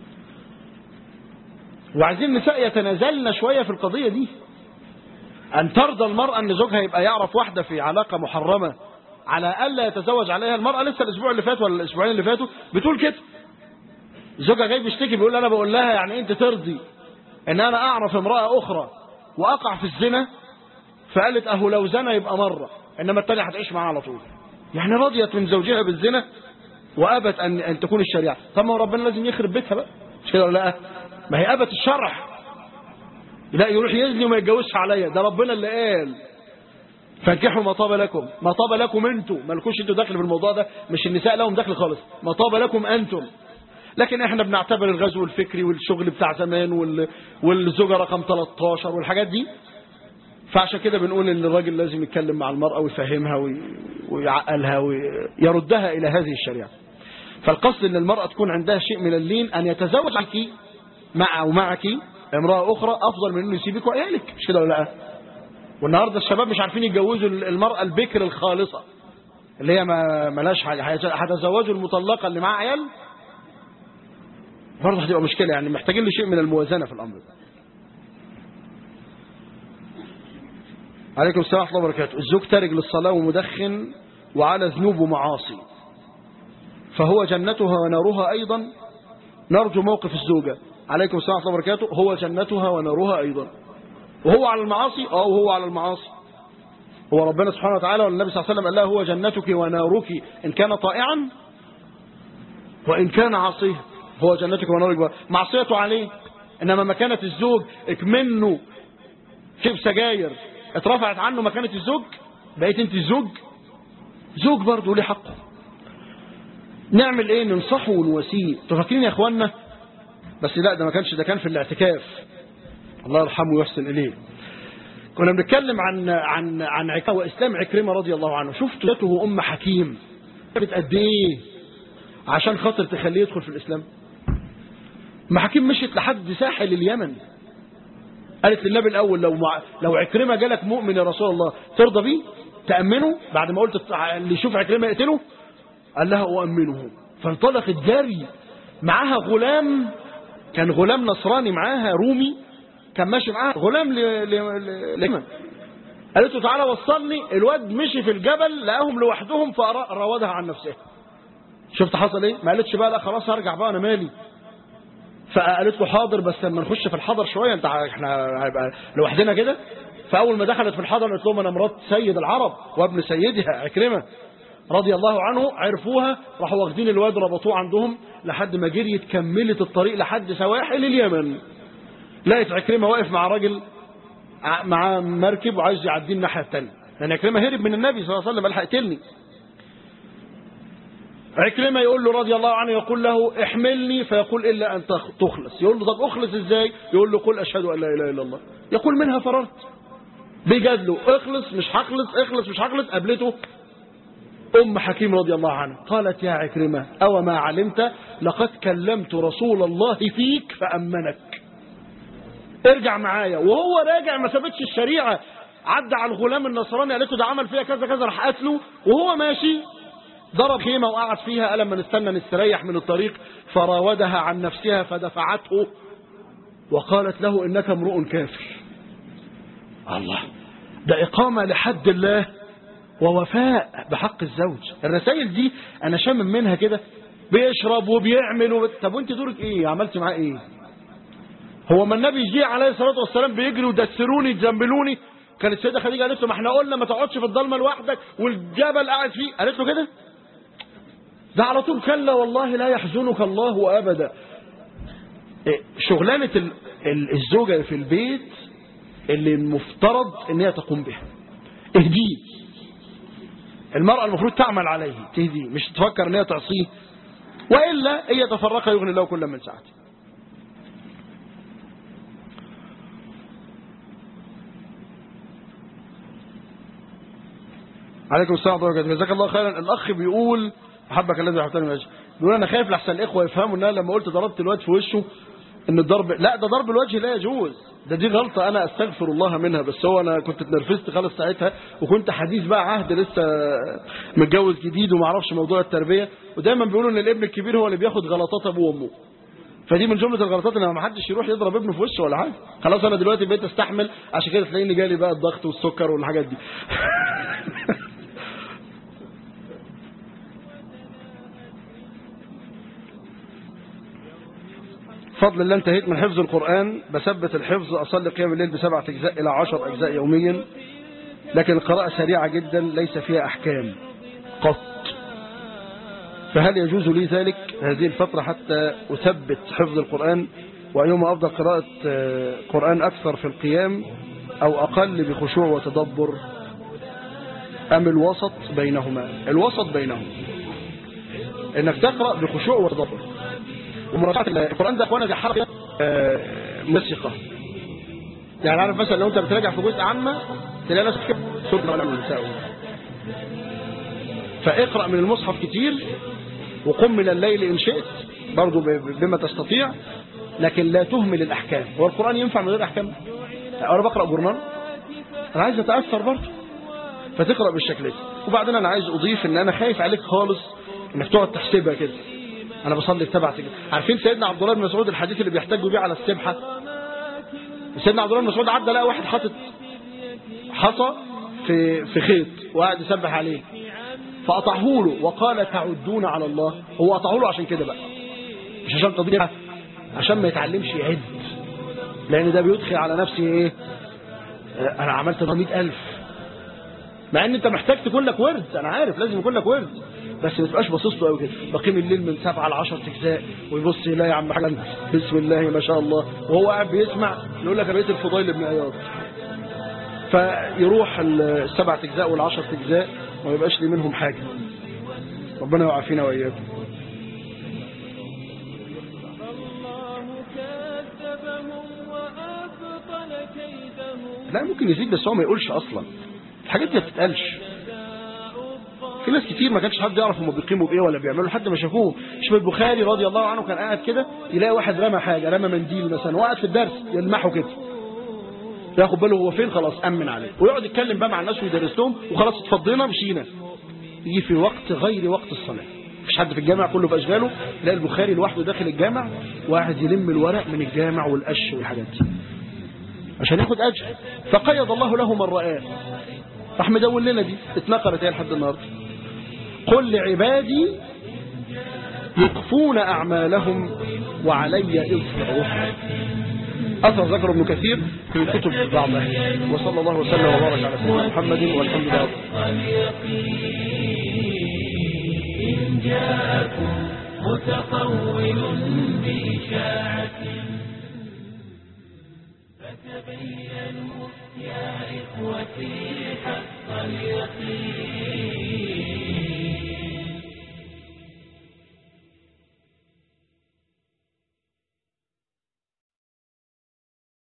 وعايزين النساء يتنازلن شوية في القضية دي أن ترضى المرأة أن زوجها يبقى يعرف واحدة في علاقة محرمة على ألا يتزوج عليها المرأة لسه الأسبوع اللي فات ولا الأسبوعين اللي فاتوا بتقول كده زوجها جاي بيشتكي بيقول أنا بقول لها يعني أنت ترضي أن أنا أعرف امرأة أخرى وأقع في الزنا فقالت أهو لو زنا يبقى مرة إنما التانية هتعيش معاه على طول يعني رضيت من زوجها بالزنا وأبت أن, أن تكون الشريعة طب ما هو ربنا لازم يخرب بيتها بقى مش كده ولا لا ما هي أبت الشرع لا يروح يزني وما يتجوزش عليا ده ربنا اللي قال فانكحوا ما طاب لكم ما طاب لكم انتوا مالكوش انتوا دخل في الموضوع ده مش النساء لهم دخل خالص ما طاب لكم انتم لكن احنا بنعتبر الغزو الفكري والشغل بتاع زمان وال... والزوجة رقم 13 والحاجات دي فعشان كده بنقول ان الراجل لازم يتكلم مع المرأة ويفهمها وي... ويعقلها ويردها الى هذه الشريعة فالقصد ان المرأة تكون عندها شيء من اللين ان يتزوج عنك مع ومعك امرأة اخرى افضل من انه يسيبك وعيالك مش كده ولا لا والنهاردة الشباب مش عارفين يتجوزوا المرأة البكر الخالصة اللي هي ما ملاش حاجة هتزوجوا المطلقة اللي معاها عيال برضه هتبقى مشكلة يعني محتاجين له شيء من الموازنة في الأمر ده عليكم السلام ورحمة الله وبركاته الزوج تارك للصلاة ومدخن وعلى ذنوب ومعاصي فهو جنتها ونارها أيضا نرجو موقف الزوجة عليكم السلام ورحمة الله وبركاته هو جنتها ونارها أيضا وهو على المعاصي اه وهو على المعاصي هو ربنا سبحانه وتعالى والنبي صلى الله عليه وسلم قال لها هو جنتك ونارك إن كان طائعا وإن كان عاصيا هو جنتك ونارك معصيته عليه إنما مكانة الزوج اكمنه شيب سجاير اترفعت عنه مكانة الزوج بقيت انت الزوج زوج برضه ليه حقه نعمل ايه ننصحه ونواسيه انتوا فاكرين يا اخوانا بس لا ده ما كانش ده كان في الاعتكاف الله يرحمه ويحسن اليه كنا بنتكلم عن عن عن عكا واسلام عكرمه رضي الله عنه شفتوا ذاته ام حكيم قد ايه عشان خاطر تخليه يدخل في الاسلام ام حكيم مشيت لحد ساحل اليمن قالت للنبي الاول لو مع لو عكرمه جالك مؤمن يا رسول الله ترضى بيه تامنه بعد ما قلت اللي يشوف عكرمه يقتله قال لها اؤمنه فانطلقت جري معاها غلام كان غلام نصراني معاها رومي كان ماشي معاها غلام لمن قالت له تعالى وصلني الواد مشي في الجبل لقاهم لوحدهم فراودها عن نفسها شفت حصل ايه ما قالتش بقى لا خلاص هرجع بقى انا مالي فقالت له حاضر بس لما نخش في الحضر شويه انت احنا هيبقى لوحدنا كده فاول ما دخلت في الحضر قالت لهم انا مرات سيد العرب وابن سيدها عكرمه رضي الله عنه عرفوها راحوا واخدين الواد ربطوه عندهم لحد ما جريت كملت الطريق لحد سواحل اليمن لقيت عكرمه واقف مع راجل مع مركب وعايز يعديه الناحيه الثانيه لان عكرمه هرب من النبي صلى الله عليه وسلم قال هيقتلني عكرمة يقول له رضي الله عنه يقول له احملني فيقول إلا أن تخلص يقول له طب أخلص إزاي يقول له قل أشهد أن لا إله إلا الله يقول منها فررت بجد له اخلص مش هخلص اخلص مش هخلص قابلته أم حكيم رضي الله عنه قالت يا عكرمة أو ما علمت لقد كلمت رسول الله فيك فأمنك ارجع معايا وهو راجع ما سابتش الشريعة عدى على الغلام النصراني قالت له ده عمل فيها كذا كذا راح قتله وهو ماشي ضرب خيمة وقعد فيها قال لما نستنى نستريح من الطريق فراودها عن نفسها فدفعته وقالت له إنك امرؤ كافر الله ده إقامة لحد الله ووفاء بحق الزوج الرسائل دي أنا شامم منها كده بيشرب وبيعمل وب... طب وانت دورك ايه عملت معاه ايه هو ما النبي جه عليه الصلاة والسلام بيجري ودسروني يتزنبلوني كانت السيدة خديجة قالت له ما احنا قلنا ما تقعدش في الضلمة لوحدك والجبل قاعد فيه قالت له كده ده على طول كلا والله لا يحزنك الله أبدا إيه، شغلانة ال- ال- الزوجة في البيت اللي المفترض ان هي تقوم بها اهديه المرأة المفروض تعمل عليه تهديه مش تفكر ان هي تعصيه وإلا هي تفرق يغني الله كل من سعته عليكم السلام ورحمة الله وبركاته جزاك الله خيرا الأخ بيقول أحبك الذي أحبتني من أجل بيقول أنا خايف لحسن الإخوة يفهموا إن أنا لما قلت ضربت الواد في وشه إن الضرب لا ده ضرب الوجه لا يجوز ده دي غلطة أنا أستغفر الله منها بس هو أنا كنت اتنرفزت خالص ساعتها وكنت حديث بقى عهد لسه متجوز جديد وما اعرفش موضوع التربية ودايما بيقولوا إن الابن الكبير هو اللي بياخد غلطات أبوه وأمه فدي من جملة الغلطات ان ما حدش يروح يضرب ابنه في وشه ولا حاجة خلاص انا دلوقتي بقيت استحمل عشان كده تلاقيني جالي بقى الضغط والسكر والحاجات دي فضل الله انتهيت من حفظ القرآن بثبت الحفظ أصلي قيام الليل بسبعة أجزاء إلى عشر أجزاء يوميا لكن القراءة سريعة جدا ليس فيها أحكام قط فهل يجوز لي ذلك هذه الفترة حتى أثبت حفظ القرآن وأيهما أفضل قراءة آه، قرآن أكثر في القيام أو أقل بخشوع وتدبر أم الوسط بينهما الوسط بينهما إنك تقرأ بخشوع وتدبر ومراجعة القرآن ده أخوانا دي حركة آه، موسيقى يعني عارف مثلا لو أنت بتراجع في جزء عامة تلاقي نفسك كده سورة ولا النساء فاقرأ من المصحف كتير وقم من الليل إن شئت برضو ب- بما تستطيع لكن لا تهمل الأحكام هو القرآن ينفع من غير أحكام أنا بقرأ جورنال أنا عايز أتأثر برضو فتقرأ بالشكل ده وبعدين أنا عايز أضيف إن أنا خايف عليك خالص إنك تقعد تحسبها كده أنا بصلي سبع سجد عارفين سيدنا عبد الله بن مسعود الحديث اللي بيحتجوا بيه على السبحة سيدنا عبد الله بن مسعود عدى لقى واحد حاطط حصى في في خيط وقاعد يسبح عليه فقطعه له وقال تعدون على الله هو قطعه له عشان كده بقى مش عشان قضية عشان ما يتعلمش يعد لأن ده بيدخل على نفسه إيه آه، أنا عملت 400000 مع ان انت محتاج تكون لك ورد انا عارف لازم يكون لك ورد بس ما تبقاش باصص له قوي كده بقيم الليل من سبعة ل 10 اجزاء ويبص لا يا عم حاجه بسم الله ما شاء الله وهو قاعد بيسمع يقول لك انا بقيت الفضيل بن عياض فيروح السبع اجزاء والعشر اجزاء وما يبقاش لي منهم حاجه ربنا يعافينا واياكم الله كذبهم وأبطل كيدهم لا ممكن يزيد بس هو ما يقولش اصلا الحاجات دي ما بتتقالش في ناس كتير ما كانش حد يعرف هم بيقيموا بايه ولا بيعملوا لحد ما شافوه شوف البخاري رضي الله عنه كان قاعد كده يلاقي واحد رمى حاجه رمى منديل مثلا وقعد في الدرس يلمحه كده ياخد باله هو فين خلاص امن عليه ويقعد يتكلم بقى مع الناس ويدرس لهم وخلاص اتفضينا مشينا يجي في وقت غير وقت الصلاه مفيش حد في الجامع كله في اشغاله يلاقي البخاري لوحده داخل الجامع وقاعد يلم الورق من الجامع والقش والحاجات دي عشان ياخد اجر فقيض الله له من رآه راح مدون لنا دي اتنقلت هي لحد النهارده قل لعبادي يخفون أعمالهم وعلي إصرارهم أثر ذكر ابن كثير في كتب بعض أهله وصلى الله وسلم وبارك على سيدنا محمد والحمد لله إن جاءكم متقول بإشاعة فتبينوا يا إخوتي حق اليقين